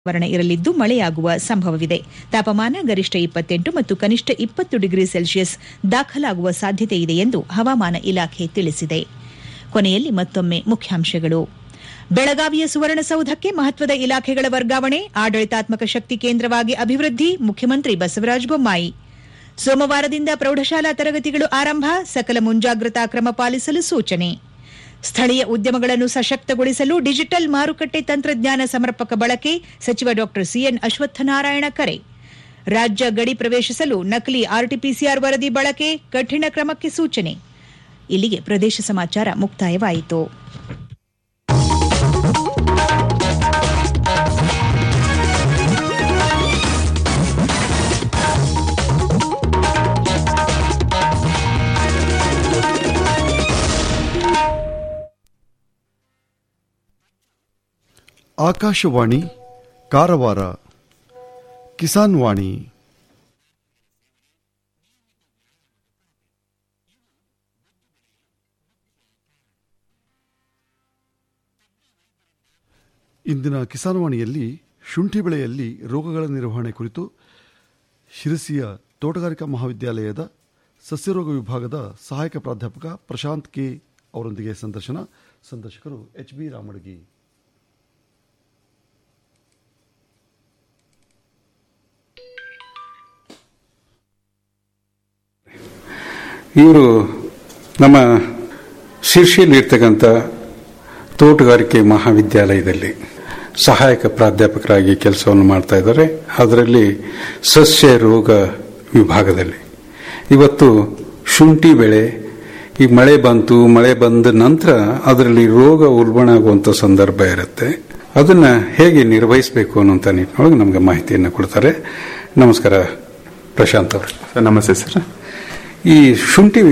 ವಾತಾವರಣ ಇರಲಿದ್ದು ಮಳೆಯಾಗುವ ಸಂಭವವಿದೆ ತಾಪಮಾನ ಗರಿಷ್ಠ ಇಪ್ಪತ್ತೆಂಟು ಮತ್ತು ಕನಿಷ್ಠ ಇಪ್ಪತ್ತು ಡಿಗ್ರಿ ಸೆಲ್ಸಿಯಸ್ ದಾಖಲಾಗುವ ಸಾಧ್ಯತೆ ಇದೆ ಎಂದು ಹವಾಮಾನ ಇಲಾಖೆ ತಿಳಿಸಿದೆ ಕೊನೆಯಲ್ಲಿ ಮತ್ತೊಮ್ಮೆ ಮುಖ್ಯಾಂಶಗಳು ಬೆಳಗಾವಿಯ ಸುವರ್ಣಸೌಧಕ್ಕೆ ಮಹತ್ವದ ಇಲಾಖೆಗಳ ವರ್ಗಾವಣೆ ಆಡಳಿತಾತ್ಮಕ ಶಕ್ತಿ ಕೇಂದ್ರವಾಗಿ ಅಭಿವೃದ್ಧಿ ಮುಖ್ಯಮಂತ್ರಿ ಬಸವರಾಜ ಬೊಮ್ಮಾಯಿ ಸೋಮವಾರದಿಂದ ಪ್ರೌಢಶಾಲಾ ತರಗತಿಗಳು ಆರಂಭ ಸಕಲ ಮುಂಜಾಗ್ರತಾ ಕ್ರಮ ಪಾಲಿಸಲು ಸೂಚನೆ ಸ್ಥಳೀಯ ಉದ್ಯಮಗಳನ್ನು ಸಶಕ್ತಗೊಳಿಸಲು ಡಿಜಿಟಲ್ ಮಾರುಕಟ್ಟೆ ತಂತ್ರಜ್ಞಾನ ಸಮರ್ಪಕ ಬಳಕೆ ಸಚಿವ ಡಾ ಸಿಎನ್ ಅಶ್ವತ್ಥನಾರಾಯಣ ಕರೆ ರಾಜ್ಯ ಗಡಿ ಪ್ರವೇಶಿಸಲು ನಕಲಿ ಆರ್ಟಿಪಿಸಿಆರ್ ವರದಿ ಬಳಕೆ ಕಠಿಣ ಕ್ರಮಕ್ಕೆ ಸೂಚನೆ ಇಲ್ಲಿಗೆ ಪ್ರದೇಶ ಸಮಾಚಾರ ಮುಕ್ತಾಯವಾಯಿತು ಆಕಾಶವಾಣಿ ಕಾರವಾರ ಕಿಸಾನ್ ವಾಣಿ ಇಂದಿನ ಕಿಸಾನ್ ವಾಣಿಯಲ್ಲಿ ಶುಂಠಿ ಬೆಳೆಯಲ್ಲಿ ರೋಗಗಳ ನಿರ್ವಹಣೆ ಕುರಿತು ಶಿರಸಿಯ ತೋಟಗಾರಿಕಾ ಮಹಾವಿದ್ಯಾಲಯದ ಸಸ್ಯರೋಗ ವಿಭಾಗದ ಸಹಾಯಕ ಪ್ರಾಧ್ಯಾಪಕ ಪ್ರಶಾಂತ್ ಕೆ ಅವರೊಂದಿಗೆ ಸಂದರ್ಶನ ಸಂದರ್ಶಕರು ಎಚ್ ಬಿ ರಾಮಡಗಿ ಇವರು ನಮ್ಮ ಶಿರ್ಷಿಯಲ್ಲಿರ್ತಕ್ಕಂಥ ತೋಟಗಾರಿಕೆ ಮಹಾವಿದ್ಯಾಲಯದಲ್ಲಿ ಸಹಾಯಕ ಪ್ರಾಧ್ಯಾಪಕರಾಗಿ ಕೆಲಸವನ್ನು ಮಾಡ್ತಾ ಇದ್ದಾರೆ ಅದರಲ್ಲಿ ಸಸ್ಯ ರೋಗ ವಿಭಾಗದಲ್ಲಿ ಇವತ್ತು ಶುಂಠಿ ಬೆಳೆ ಈ ಮಳೆ ಬಂತು ಮಳೆ ಬಂದ ನಂತರ ಅದರಲ್ಲಿ ರೋಗ ಉಲ್ಬಣ ಸಂದರ್ಭ ಇರುತ್ತೆ ಅದನ್ನ ಹೇಗೆ ನಿರ್ವಹಿಸಬೇಕು ಅನ್ನುವಂಥ ನಿಟ್ಟಿನೊಳಗೆ ನಮಗೆ ಮಾಹಿತಿಯನ್ನು ಕೊಡ್ತಾರೆ ನಮಸ್ಕಾರ ಪ್ರಶಾಂತ್ ಅವರು ಸರ್ ನಮಸ್ತೆ ಸರ್ ಈ ಶುಂಠಿ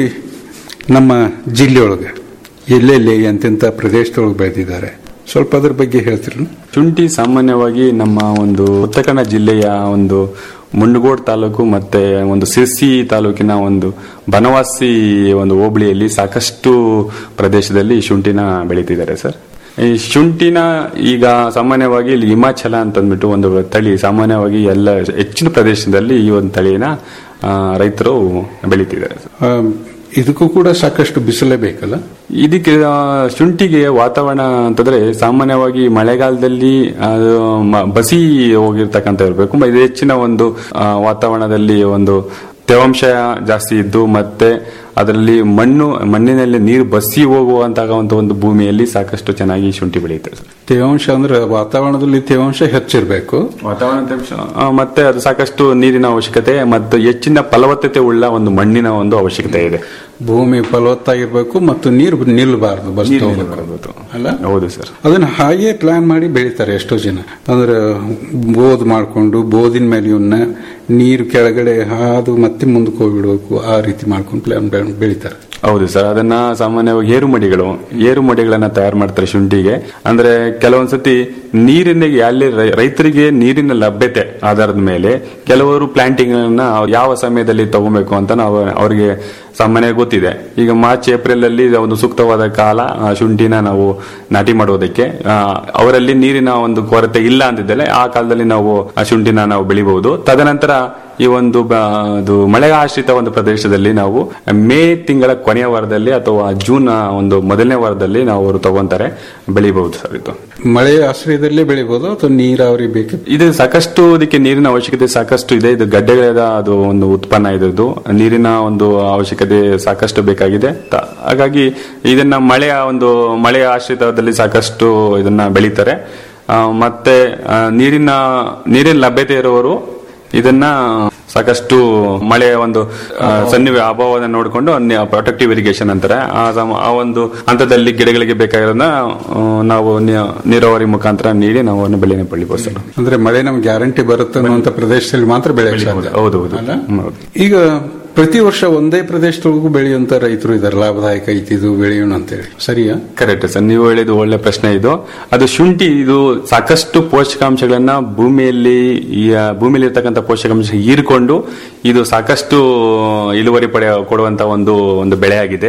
ನಮ್ಮ ಜಿಲ್ಲೆಯೊಳಗೆ ಎಲ್ಲೆಲ್ಲಿ ಎಂತೆಂಥ ಪ್ರದೇಶದೊಳಗೆ ಬೆಳೆದಿದ್ದಾರೆ ಸ್ವಲ್ಪ ಅದ್ರ ಬಗ್ಗೆ ಹೇಳ್ತೀರ ಶುಂಠಿ ಸಾಮಾನ್ಯವಾಗಿ ನಮ್ಮ ಒಂದು ಉತ್ತರ ಕನ್ನಡ ಜಿಲ್ಲೆಯ ಒಂದು ಮುಂಡಗೋಡ್ ತಾಲೂಕು ಮತ್ತೆ ಒಂದು ಸಿರ್ಸಿ ತಾಲೂಕಿನ ಒಂದು ಬನವಾಸಿ ಒಂದು ಹೋಬಳಿಯಲ್ಲಿ ಸಾಕಷ್ಟು ಪ್ರದೇಶದಲ್ಲಿ ಶುಂಠಿನ ಬೆಳೀತಿದ್ದಾರೆ ಸರ್ ಈ ಶುಂಠಿನ ಈಗ ಸಾಮಾನ್ಯವಾಗಿ ಇಲ್ಲಿ ಹಿಮಾಚಲ ಅಂತಂದ್ಬಿಟ್ಟು ಒಂದು ತಳಿ ಸಾಮಾನ್ಯವಾಗಿ ಎಲ್ಲ ಹೆಚ್ಚಿನ ಪ್ರದೇಶದಲ್ಲಿ ಈ ಒಂದು ತಳಿನ ಆ, ರೈತರು ಬೆಳೀತಿದ್ದಾರೆ ಸರ್ ಆ, ಇದಕ್ಕೂ ಕೂಡ ಸಾಕಷ್ಟು ಬಿಸಿಲೇ ಬೇಕಲ್ಲ ಇದಕ್ಕೆ ಆ, ಶುಂಠಿಗೆ ವಾತಾವರಣ ಅಂತಂದ್ರೆ ಸಾಮಾನ್ಯವಾಗಿ ಮಳೆಗಾಲದಲ್ಲಿ ಅದು ಮ- ಬಸಿ ಹೋಗಿರ್ತಕ್ಕಂಥ ಇರಬೇಕು ಮ- ಇದು ಹೆಚ್ಚಿನ ಒಂದು ಆ, ವಾತಾವರಣದಲ್ಲಿ ಒಂದು ತೇವಾಂಶ ಜಾಸ್ತಿ ಇದ್ದು ಮತ್ತೆ ಅದರಲ್ಲಿ ಮಣ್ಣು ಮಣ್ಣಿನಲ್ಲಿ ನೀರು ಬಸಿ ಹೋಗುವಂತಹ ಒಂದು ಒಂದು ಭೂಮಿಯಲ್ಲಿ ಸಾಕಷ್ಟು ಚೆನ್ನಾಗಿ ಶುಂಠಿ ಬೆಳೆಯುತ್ತೆ ಸರ್ ತೇವಾಂಶ ಅಂದ್ರೆ ವಾತಾವರಣದಲ್ಲಿ ತೇವಾಂಶ ಹೆಚ್ಚಿರಬೇಕು ವಾತಾವರಣ ತೇವಾಂಶ ಆ, ಮತ್ತೆ ಅದು ಸಾಕಷ್ಟು ನೀರಿನ ಅವಶ್ಯಕತೆ ಮತ್ತು ಹೆಚ್ಚಿನ ಫಲವತ್ತತೆ ಉಳ್ಳ ಒಂದು ಮಣ್ಣಿನ ಒಂದು ಅವಶ್ಯಕತೆ ಇದೆ ಭೂಮಿ ಫಲವತ್ತಾಗಿರ್ಬೇಕು ಮತ್ತು ನೀರು ನಿಲ್ಲಬಾರದು ಬಸ್ ನೀರು ಹೋಗ್ಬೇಕು. ನಿಲ್ಲಬಾರ್ದು. ಅಲ್ಲ ಹೌದು ಸರ್ ಅದನ್ನ ಹಾಗೆ ಪ್ಲಾನ್ ಮಾಡಿ ಬೆಳಿತಾರೆ ಎಷ್ಟೋ ಜನ ಅಂದ್ರೆ ಬೋದ್ ಮಾಡ್ಕೊಂಡು ಬೋದಿನ ಮೇಲೆ ಇವನ್ನ ನೀರು ಕೆಳಗಡೆ ಹಾದು ಮತ್ತೆ ಮುಂದಕ್ಕೆ ಹೋಗ್ಬಿಡ್ಬೇಕು ಆ ರೀತಿ ಮಾಡ್ಕೊಂಡು ಪ್ಲಾನ್ ಬೆಳಿತಾರೆ ಹೌದು ಸರ್ ಅದನ್ನ ಸಾಮಾನ್ಯವಾಗಿ ಏರು ಮಡಿಗಳು ಏರು ಮಡಿಗಳನ್ನ ತಯಾರು ಮಾಡ್ತಾರೆ ಶುಂಠಿಗೆ ಅಂದ್ರೆ ಕೆಲವೊಂದ್ಸತಿ ನೀರಿನ ಅಲ್ಲಿ ರೈ- ರೈತರಿಗೆ ನೀರಿನ ಲಭ್ಯತೆ ಆಧಾರದ ಮೇಲೆ ಕೆಲವರು ಪ್ಲಾಂಟಿಂಗ್ ಅನ್ನ ಯಾವ ಸಮಯದಲ್ಲಿ ತಗೋಬೇಕು ಅಂತ ನಾವು ಅವರಿಗೆ ಸಾಮಾನ್ಯ ಗೊತ್ತಿದೆ ಈಗ ಮಾರ್ಚ್ ಏಪ್ರಿಲ್ ಅಲ್ಲಿ ಇದು ಒಂದು ಸೂಕ್ತವಾದ ಕಾಲ ಆ, ಶುಂಠಿನ ನಾವು ನಾಟಿ ಮಾಡೋದಕ್ಕೆ ಆ, ಅವರಲ್ಲಿ ನೀರಿನ ಒಂದು ಕೊರತೆ ಇಲ್ಲ ಅಂತಿದ್ದರೆ ಆ ಕಾಲದಲ್ಲಿ ನಾವು ಆ ಶುಂಠಿನ ನಾವು ಬೆಳಿಬಹುದು ತದನಂತರ ಈ ಒಂದು ಬ- ಅದು ಮಳೆ ಆಶ್ರಿತ ಒಂದು ಪ್ರದೇಶದಲ್ಲಿ ನಾವು ಮೇ ತಿಂಗಳ ಕೊನೆಯ ವಾರದಲ್ಲಿ ಅಥವಾ ಜೂನ್ ಒಂದು ಮೊದಲನೇ ವಾರದಲ್ಲಿ ನಾವು ಅವರು ತಗೊಂತಾರೆ ಬೆಳಿಬಹುದು ಸರ್ ಇದು ಮಳೆ ಆಶ್ರಯದಲ್ಲೇ ಬೆಳಿಬಹುದು ಅಥವಾ ನೀರಾವರಿ ಬೇಕು ಇದು ಸಾಕಷ್ಟು ಇದಕ್ಕೆ ನೀರಿನ ಅವಶ್ಯಕತೆ ಸಾಕಷ್ಟು ಇದೆ ಇದು ಗಡ್ಡೆಗಳ ಅದು ಒಂದು ಉತ್ಪನ್ನ ಇದ್ರದ್ದು ನೀರಿನ ಒಂದು ಅವಶ್ಯಕತೆ ಸಾಕಷ್ಟು ಬೇಕಾಗಿದೆ ತ- ಹಾಗಾಗಿ ಇದನ್ನ ಮಳೆಯ ಒಂದು ಮಳೆಯ ಆಶ್ರಿತದಲ್ಲಿ ಸಾಕಷ್ಟು ಇದನ್ನ ಬೆಳೀತಾರೆ ಆ, ಮತ್ತೆ ಆ, ನೀರಿನ ನೀರಿನ ಲಭ್ಯತೆ ಇರುವವರು ಇದನ್ನ ಸಾಕಷ್ಟು ಮಳೆಯ ಒಂದು ಆ, ಸನ್ನಿವೆ ಅಭಾವವನ್ನು ನೋಡಿಕೊಂಡು ಪ್ರೊಟೆಕ್ಟಿವ್ ಇರಿಗೇಷನ್ ಅಂತಾರೆ ಆ ಸಮ- ಆ ಒಂದು ಹಂತದಲ್ಲಿ ಗಿಡಗಳಿಗೆ ಬೇಕಾಗಿರೋದನ್ನ ಆ, ನಾವು ನೀ- ನೀರಾವರಿ ಮುಖಾಂತರ ನೀಡಿ ನಾವು ಅದನ್ನ ಬೆಳೆನ ಬೆಳಿಬಹುದು ಸರ್ ಅಂದ್ರೆ ಮಳೆ ನಮ್ಗೆ ಗ್ಯಾರಂಟಿ ಬರುತ್ತೆ ಅನ್ನುವಂತ ಪ್ರದೇಶದಲ್ಲಿ ಮಾತ್ರ ಬೆಳೆಯಕ್ಕೆ ಸಾಧ್ಯ ಹೌದು ಹೌದು ಅಲ್ಲ? ಹ್ಮ್, ಹೌದು. ಈಗ ಪ್ರತಿ ವರ್ಷ ಒಂದೇ ಪ್ರದೇಶದೊಳಗೂ ಬೆಳೆಯುವಂತ ರೈತರು ಇದ್ದಾರೆ ಲಾಭದಾಯಕ ಐತಿ ಇದು ಬೆಳೆಯೋಣ ಅಂತೇಳಿ ಸರಿಯಾ ಕರೆಕ್ಟ್ ಸರ್ ನೀವು ಹೇಳಿದ ಒಳ್ಳೆ ಪ್ರಶ್ನೆ ಇದು ಅದು ಶುಂಠಿ ಇದು ಸಾಕಷ್ಟು ಪೋಷಕಾಂಶಗಳನ್ನ ಭೂಮಿಯಲ್ಲಿ ಈ, ಆ, ಭೂಮಿಯಲ್ಲಿ ಇರ್ತಕ್ಕಂಥ ಪೋಷಕಾಂಶ ಹೀರಿಕೊಂಡು ಇದು ಸಾಕಷ್ಟು ಇಳುವರಿ ಪಡೆ ಕೊಡುವಂತ ಒಂದು ಒಂದು ಬೆಳೆ ಆಗಿದೆ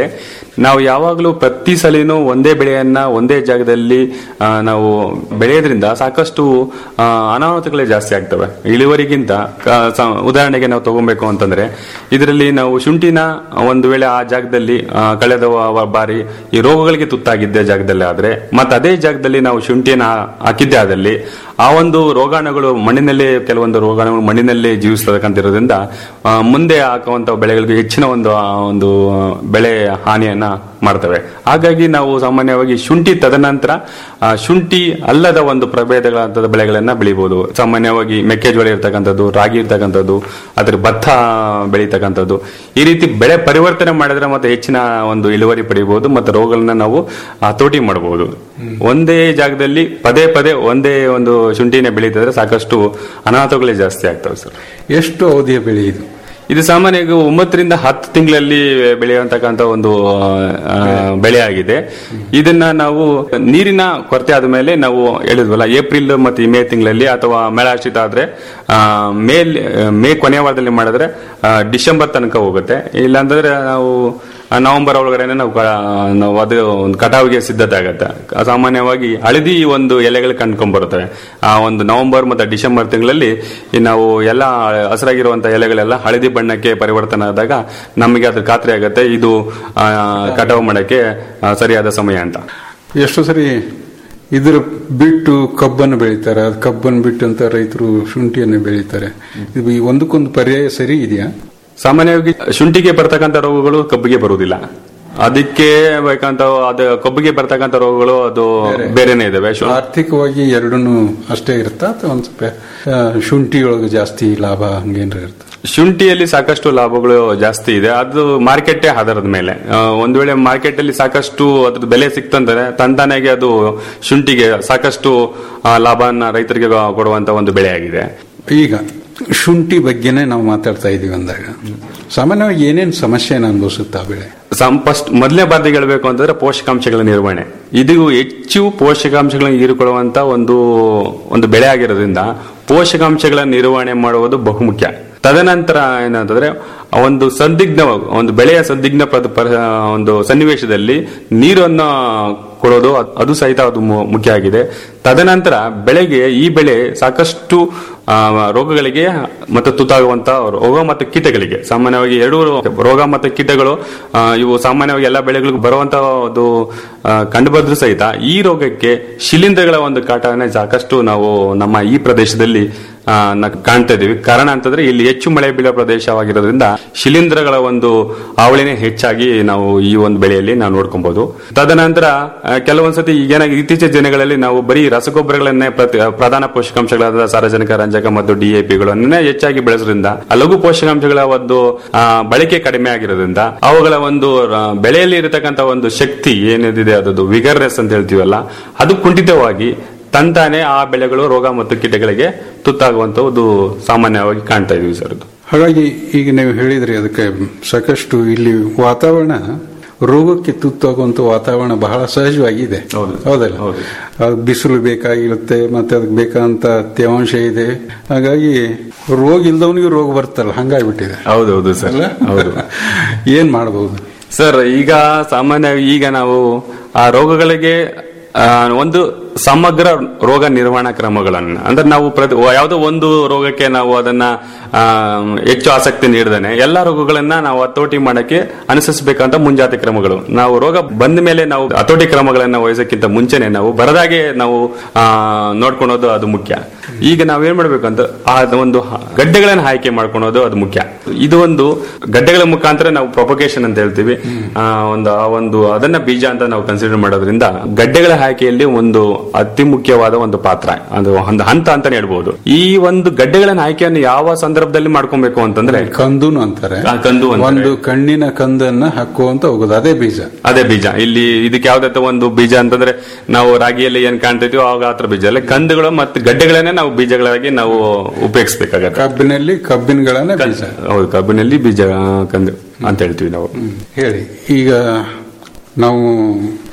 ನಾವು ಯಾವಾಗಲೂ ಪ್ರತಿ ಸಲಿನೂ ಒಂದೇ ಬೆಳೆಯನ್ನ ಒಂದೇ ಜಾಗದಲ್ಲಿ ಆ, ನಾವು ಬೆಳೆಯೋದ್ರಿಂದ ಸಾಕಷ್ಟು ಆ, ಅನಾಹುತಗಳೇ ಜಾಸ್ತಿ ಆಗ್ತವೆ ಇಳುವರಿಗಿಂತ ಕ- ಸ- ಉದಾಹರಣೆಗೆ ನಾವು ತಗೊಬೇಕು ಅಂತಂದ್ರೆ ಇದರಲ್ಲಿ ನಾವು ಶುಂಠಿನ ಒಂದು ವೇಳೆ ಆ ಜಾಗದಲ್ಲಿ ಆ, ಕಳೆದ ವ- ವ- ಬಾರಿ ಈ ರೋಗಗಳಿಗೆ ತುತ್ತಾಗಿದ್ದ ಜಾಗದಲ್ಲಿ ಆದ್ರೆ ಮತ್ತೆ ಅದೇ ಜಾಗದಲ್ಲಿ ನಾವು ಶುಂಠಿನ ಹಾಕಿದ್ದೆ ಆದಲ್ಲಿ ಆ ಒಂದು ರೋಗಾಣುಗಳು ಮಣ್ಣಿನಲ್ಲಿ ಕೆಲವೊಂದು ರೋಗಾಣುಗಳು ಮಣ್ಣಿನಲ್ಲಿ ಜೀವಿಸ್ತಕ್ಕಂತಿರೋದ್ರಿಂದ ಆ, ಮುಂದೆ ಹಾಕುವಂತ ಬೆಳೆಗಳಿಗೆ ಹೆಚ್ಚಿನ ಒಂದು ಆ, ಒಂದು ಬೆಳೆ ಹಾನಿಯನ್ನ ಮಾಡ್ತವೆ ಹಾಗಾಗಿ ನಾವು ಸಾಮಾನ್ಯವಾಗಿ ಶುಂಠಿ ತದನಂತರ ಆ, ಶುಂಠಿ ಅಲ್ಲದ ಒಂದು ಪ್ರಭೇದಗಳಾದ ಬೆಳೆಗಳನ್ನ ಬೆಳಿಬಹುದು ಸಾಮಾನ್ಯವಾಗಿ ಮೆಕ್ಕೆಜೋಳ ಇರ್ತಕ್ಕಂಥದ್ದು ರಾಗಿ ಇರ್ತಕ್ಕಂಥದ್ದು ಅದ್ರ ಭತ್ತ ಬೆಳೀತಕ್ಕಂಥದ್ದು ಈ ರೀತಿ ಬೆಳೆ ಪರಿವರ್ತನೆ ಮಾಡಿದ್ರೆ ಮತ್ತೆ ಹೆಚ್ಚಿನ ಒಂದು ಇಳುವರಿ ಪಡಿಬಹುದು ಮತ್ತೆ ರೋಗಗಳನ್ನ ನಾವು ಹತೋಟಿ ಮಾಡಬಹುದು ಒಂದೇ ಜಾಗದಲ್ಲಿ ಪದೇ ಪದೇ ಒಂದೇ ಒಂದು ಶುಂಠಿನೇ ಬೆಳೀತಿದ್ರೆ ಸಾಕಷ್ಟು ಅನಾಹುತಗಳೇ ಜಾಸ್ತಿ ಆಗ್ತವೆ ಸರ್ ಎಷ್ಟು ಅವಧಿಯ ಬೆಳೆ ಇದು ಇದು ಸಾಮಾನ್ಯವಾಗಿ ಒಂಬತ್ತರಿಂದ ಹತ್ತು ತಿಂಗಳಲ್ಲಿ ಬೆಳೆಯುವಂತಕ್ಕಂಥ ಒಂದು ಆ, ಬೆಳೆ ಆಗಿದೆ ಇದನ್ನ ನಾವು ನೀರಿನ ಕೊರತೆ ಆದ ಮೇಲೆ ನಾವು ಹೇಳಿದ್ವಲ್ಲ ಏಪ್ರಿಲ್ ಮತ್ತು ಮೇ ತಿಂಗಳಲ್ಲಿ ಅಥವಾ ಮೇಳಾಶ್ರಿತ ಆದ್ರೆ ಆ, ಮೇ ಮೇ ಕೊನೆಯ ವಾರದಲ್ಲಿ ಮಾಡಿದ್ರೆ ಆ, ಡಿಸೆಂಬರ್ ತನಕ ಹೋಗುತ್ತೆ ಇಲ್ಲಾಂತಂದ್ರೆ ನಾವು ಆ, ನವೆಂಬರ್ ಒಳಗಡೆನೆ ನಾವು ಕ- ನಾವು ಅದು ಒಂದು ಕಟಾವಿಗೆ ಸಿದ್ಧತೆ ಆಗತ್ತೆ ಸಾಮಾನ್ಯವಾಗಿ ಹಳದಿ ಒಂದು ಎಲೆಗಳು ಕಂಡ್ಕೊಂಡ್ ಬರುತ್ತವೆ ಆ ಒಂದು ನವೆಂಬರ್ ಮತ್ತು ಡಿಸೆಂಬರ್ ತಿಂಗಳಲ್ಲಿ ಈ ನಾವು ಎಲ್ಲ ಹಸಿರಾಗಿರುವಂತಹ ಎಲೆಗಳೆಲ್ಲ ಹಳದಿ ಬಣ್ಣಕ್ಕೆ ಪರಿವರ್ತನೆ ಆದಾಗ ನಮಗೆ ಅದು ಖಾತ್ರಿ ಆಗುತ್ತೆ ಇದು ಆ, ಕಟಾವು ಮಾಡಕ್ಕೆ ಆ, ಸರಿಯಾದ ಸಮಯ ಅಂತ ಎಷ್ಟು ಸರಿ ಇದ್ರ ಬಿಟ್ಟು ಕಬ್ಬನ್ನು ಬೆಳೀತಾರೆ ಅದು ಕಬ್ಬನ್ನು ಬಿಟ್ಟು ಅಂತ ರೈತರು ಶುಂಠಿಯನ್ನು ಬೆಳೀತಾರೆ ಇದು ಈ ಒಂದಕ್ಕೊಂದು ಪರ್ಯಾಯ ಸರಿ ಇದೆಯಾ ಸಾಮಾನ್ಯವಾಗಿ ಶುಂಠಿಗೆ ಬರ್ತಕ್ಕಂಥ ರೋಗಗಳು ಕಬ್ಬಿಗೆ ಬರುವುದಿಲ್ಲ ಅದಕ್ಕೆ ಬೇಕಂತ ಅದು ಕಬ್ಬಿಗೆ ಬರ್ತಕ್ಕಂಥ ರೋಗಗಳು ಅದು ಬೇರೆನೇ ಇದಾವೆ ಶು- ಆರ್ಥಿಕವಾಗಿ ಎರಡೂ ಅಷ್ಟೇ ಇರುತ್ತಾ ಅಥವಾ ಒಂದ್ ಸ್ವಲ್ಪ ಆ, ಶುಂಠಿಯೊಳಗೆ ಜಾಸ್ತಿ ಲಾಭ ಹಂಗೇನ್ರ ಇರುತ್ತೆ ಶುಂಠಿಯಲ್ಲಿ ಸಾಕಷ್ಟು ಲಾಭಗಳು ಜಾಸ್ತಿ ಇದೆ ಅದು ಮಾರ್ಕೆಟ್ ಆಧಾರದ ಮೇಲೆ ಆ, ಒಂದು ವೇಳೆ ಮಾರ್ಕೆಟ್ ಅಲ್ಲಿ ಸಾಕಷ್ಟು ಅದ್ರ ಬೆಲೆ ಸಿಕ್ತಂದ್ರೆ ತಂತಾನೆಗೆ ಅದು ಶುಂಠಿಗೆ ಸಾಕಷ್ಟು ಆ, ಲಾಭವನ್ನ ರೈತರಿಗೆ ಕೊಡುವಂತ ಒಂದು ಬೆಳೆ ಆಗಿದೆ ಈಗ ಶುಂಠಿ ಬಗ್ಗೆನೇ ನಾವು ಮಾತಾಡ್ತಾ ಇದೀವಿ ಅಂದಾಗ ಸಾಮಾನ್ಯವಾಗಿ ಏನೇನು ಸಮಸ್ಯೆನ ಅನುಭವಿಸುತ್ತಾ ಬೆಳೆ ಫಸ್ಟ್ ಮೊದಲನೇ ಬಾರಿಗೆ ಹೇಳಬೇಕು ಅಂತಂದ್ರೆ ಪೋಷಕಾಂಶಗಳ ನಿರ್ವಹಣೆ ಇದು ಹೆಚ್ಚು ಪೋಷಕಾಂಶಗಳನ್ನು ಹೀರಿಕೊಳ್ಳುವಂತ ಒಂದು ಒಂದು ಬೆಳೆ ಆಗಿರೋದ್ರಿಂದ ಪೋಷಕಾಂಶಗಳ ನಿರ್ವಹಣೆ ಮಾಡುವುದು ಬಹುಮುಖ್ಯ ತದನಂತರ ಏನಂತಂದ್ರೆ ಆ ಒಂದು ಸಂದಿಗ್ಧ ಒಂದು ಬೆಳೆಯ ಸಂದಿಗ್ಧ ಪದ- ಪರ- ಒಂದು ಸನ್ನಿವೇಶದಲ್ಲಿ ನೀರನ್ನು ಕೊಡೋದು ಅದ್- ಅದು ಸಹಿತ ಅದು ಮು- ಮುಖ್ಯ ಆಗಿದೆ ತದನಂತರ ಬೆಳೆಗೆ ಈ ಬೆಳೆ ಸಾಕಷ್ಟು ಆ, ರೋಗಗಳಿಗೆ ಮತ್ತು ತುತ್ತಾಗುವಂತ ರೋಗ ಮತ್ತು ಕೀಟಗಳಿಗೆ ಸಾಮಾನ್ಯವಾಗಿ ಎರಡು ರೋಗ ಮತ್ತು ಕೀಟಗಳು ಆ, ಇವು ಸಾಮಾನ್ಯವಾಗಿ ಎಲ್ಲ ಬೆಳೆಗಳಿಗೂ ಬರುವಂತ ಒಂದು ಕಂಡುಬಂದ್ರು ಸಹಿತ ಈ ರೋಗಕ್ಕೆ ಶಿಲೀಂಧ್ರಗಳ ಒಂದು ಕಾಟನೆ ಸಾಕಷ್ಟು ನಾವು ನಮ್ಮ ಈ ಪ್ರದೇಶದಲ್ಲಿ ಆ, ನ- ಕಾಣ್ತಾ ಇದೀವಿ ಕಾರಣ ಅಂತಂದ್ರೆ ಇಲ್ಲಿ ಹೆಚ್ಚು ಮಳೆ ಬೀಳೋ ಪ್ರದೇಶವಾಗಿರೋದ್ರಿಂದ ಶಿಲೀಂಧ್ರಗಳ ಒಂದು ಹಾವಳಿನೇ ಹೆಚ್ಚಾಗಿ ನಾವು ಈ ಒಂದು ಬೆಳೆಯಲ್ಲಿ ನಾವು ನೋಡ್ಕೊಬಹುದು ತದನಂತರ ಆ, ಕೆಲವೊಂದ್ಸತಿ ಈಗೇನಾಗಿ ಇತ್ತೀಚಿನ ದಿನಗಳಲ್ಲಿ ನಾವು ಬರೀ ರಸಗೊಬ್ಬರಗಳನ್ನೇ ಪ್ರತಿ- ಪ್ರಧಾನ ಪೋಷಕಾಂಶಗಳಾದ ಸಾರಜನಕ ರಂಜಕ ಮತ್ತು ಡಿಎಪಿಗಳನ್ನೇ ಹೆಚ್ಚಾಗಿ ಬೆಳೆಸೋದ್ರಿಂದ ಆ ಲಘು ಪೋಷಕಾಂಶಗಳ ಒಂದು ಆ, ಬಳಕೆ ಕಡಿಮೆ ಆಗಿರೋದ್ರಿಂದ ಅವುಗಳ ಒಂದು ಆ, ಬೆಳೆಯಲ್ಲಿ ಇರತಕ್ಕಂತ ಒಂದು ಶಕ್ತಿ ಏನಿದೆ ಅದದು ವಿಗರ್ನೆಸ್ ಅಂತ ಹೇಳ್ತೀವಲ್ಲ ಅದು ಕುಂಠಿತವಾಗಿ ತಂತಾನೆ ಆ ಬೆಳೆಗಳು ರೋಗ ಮತ್ತು ಕೀಟಗಳಿಗೆ ತುತ್ತಾಗುವಂತದ್ದು ಸಾಮಾನ್ಯವಾಗಿ ಕಾಣ್ತಾ ಇದೀವಿ ಸರ್ ಅದು ಹಾಗಾಗಿ ಈಗ ನೀವು ಹೇಳಿದ್ರಿ ಅದಕ್ಕೆ ಸಾಕಷ್ಟು ಇಲ್ಲಿ ವಾತಾವರಣ ರೋಗಕ್ಕೆ ತುತ್ತಾಗುವಂತ ವಾತಾವರಣ ಬಹಳ ಸಹಜವಾಗಿದೆ ಹೌದು. ಹೌದಲ್ಲ ಹೌದು. ಅದು ಬಿಸಿಲು ಬೇಕಾಗಿರುತ್ತೆ ಮತ್ತೆ ಅದಕ್ಕೆ ಬೇಕಾದಂತ ತೇವಾಂಶ ಇದೆ ಹಾಗಾಗಿ ರೋಗ ಇಲ್ದವನಿಗೆ ರೋಗ ಬರ್ತಲ್ಲ ಹಂಗಾಗ್ಬಿಟ್ಟಿದೆ ಹೌದೌದು ಸರ್ ಅಲ್ಲ ಹೌದು ಏನ್ ಮಾಡಬಹುದು ಸರ್ ಈಗ ಸಾಮಾನ್ಯ ಈಗ ನಾವು ಆ ರೋಗಗಳಿಗೆ ಆ, ಒಂದು ಸಮಗ್ರ ರೋಗ ನಿರ್ವಹಣಾ ಕ್ರಮಗಳನ್ನ ಅಂದ್ರೆ ನಾವು ಪ್ರತಿ ಯಾವುದೋ ಒಂದು ರೋಗಕ್ಕೆ ನಾವು ಅದನ್ನ ಆ, ಹೆಚ್ಚು ಆಸಕ್ತಿ ನೀಡದೇನೆ ಎಲ್ಲಾ ರೋಗಗಳನ್ನ ನಾವು ಹತೋಟಿ ಮಾಡಕ್ಕೆ ಅನುಸರಿಸಬೇಕಂತ ಮುಂಜಾತೆ ಕ್ರಮಗಳು ನಾವು ರೋಗ ಬಂದ ಮೇಲೆ ನಾವು ಹತೋಟಿ ಕ್ರಮಗಳನ್ನ ವಹಿಸಕ್ಕಿಂತ ಮುಂಚೆನೆ ನಾವು ಬರದಾಗೆ ನಾವು ಆ, ನೋಡ್ಕೊಳೋದು ಅದು ಮುಖ್ಯ ಈಗ ನಾವೇನ್ ಮಾಡ್ಬೇಕಂತ ಆ ಒಂದು ಹ- ಗಡ್ಡೆಗಳನ್ನ ಆಯ್ಕೆ ಮಾಡ್ಕೊಳೋದು ಅದು ಮುಖ್ಯ ಇದು ಒಂದು ಗಡ್ಡೆಗಳ ಮುಖಾಂತರ ನಾವು ಪ್ರೊಪಗೇಶನ್ ಅಂತ ಹೇಳ್ತೀವಿ ಆ, ಒಂದು ಆ ಒಂದು ಅದನ್ನ ಬೀಜ ಅಂತ ನಾವು ಕನ್ಸಿಡರ್ ಮಾಡೋದ್ರಿಂದ ಗಡ್ಡೆಗಳ ಆಯ್ಕೆಯಲ್ಲಿ ಒಂದು ಅತಿ ಮುಖ್ಯವಾದ ಒಂದು ಪಾತ್ರ ಅದು ಒಂದು ಹಂತ ಅಂತಾನೆ ಹೇಳ್ಬಹುದು ಈ ಒಂದು ಗಡ್ಡೆಗಳನ್ನ ಆಯ್ಕೆಯನ್ನು ಯಾವ ಸಂದರ್ಭದಲ್ಲಿ ಮಾಡ್ಕೊಬೇಕು ಅಂತಂದ್ರೆ ಕಂದುನು ಅಂತಾರೆ ಆ, ಕಂದು ಅಂತಾರೆ. ಒಂದು ಕಣ್ಣಿನ ಕಂದನ್ನ ಹಾಕುವಂತ ಹೋಗೋದು ಅದೇ ಬೀಜ ಅದೇ ಬೀಜ ಇಲ್ಲಿ ಇದಕ್ಕೆ ಯಾವ್ದಾತ ಒಂದು ಬೀಜ ಅಂತಂದ್ರೆ ನಾವು ರಾಗಿಯಲ್ಲಿ ಏನ್ ಕಾಣ್ತಿದ್ವಿ ಆವಾಗ ಆತರ ಬೀಜ ಅಲ್ಲ ಕಂದುಗಳು ಮತ್ತು ಗಡ್ಡೆಗಳನ್ನೇ ನಾವು ಬೀಜಗಳಾಗಿ ನಾವು ಉಪಯೋಗಿಸ್ಬೇಕಾಗತ್ತೆ ಕಬ್ಬಿನಲ್ಲಿ ಕಬ್ಬಿನಗಳನ್ನ ಬೀಜ ಹೌದು ಕಬ್ಬಿನಲ್ಲಿ ಬೀಜ ಕಂದು ಅಂತ ಹೇಳ್ತೀವಿ ನಾವು ಹೇಳಿ ಈಗ ನಾವು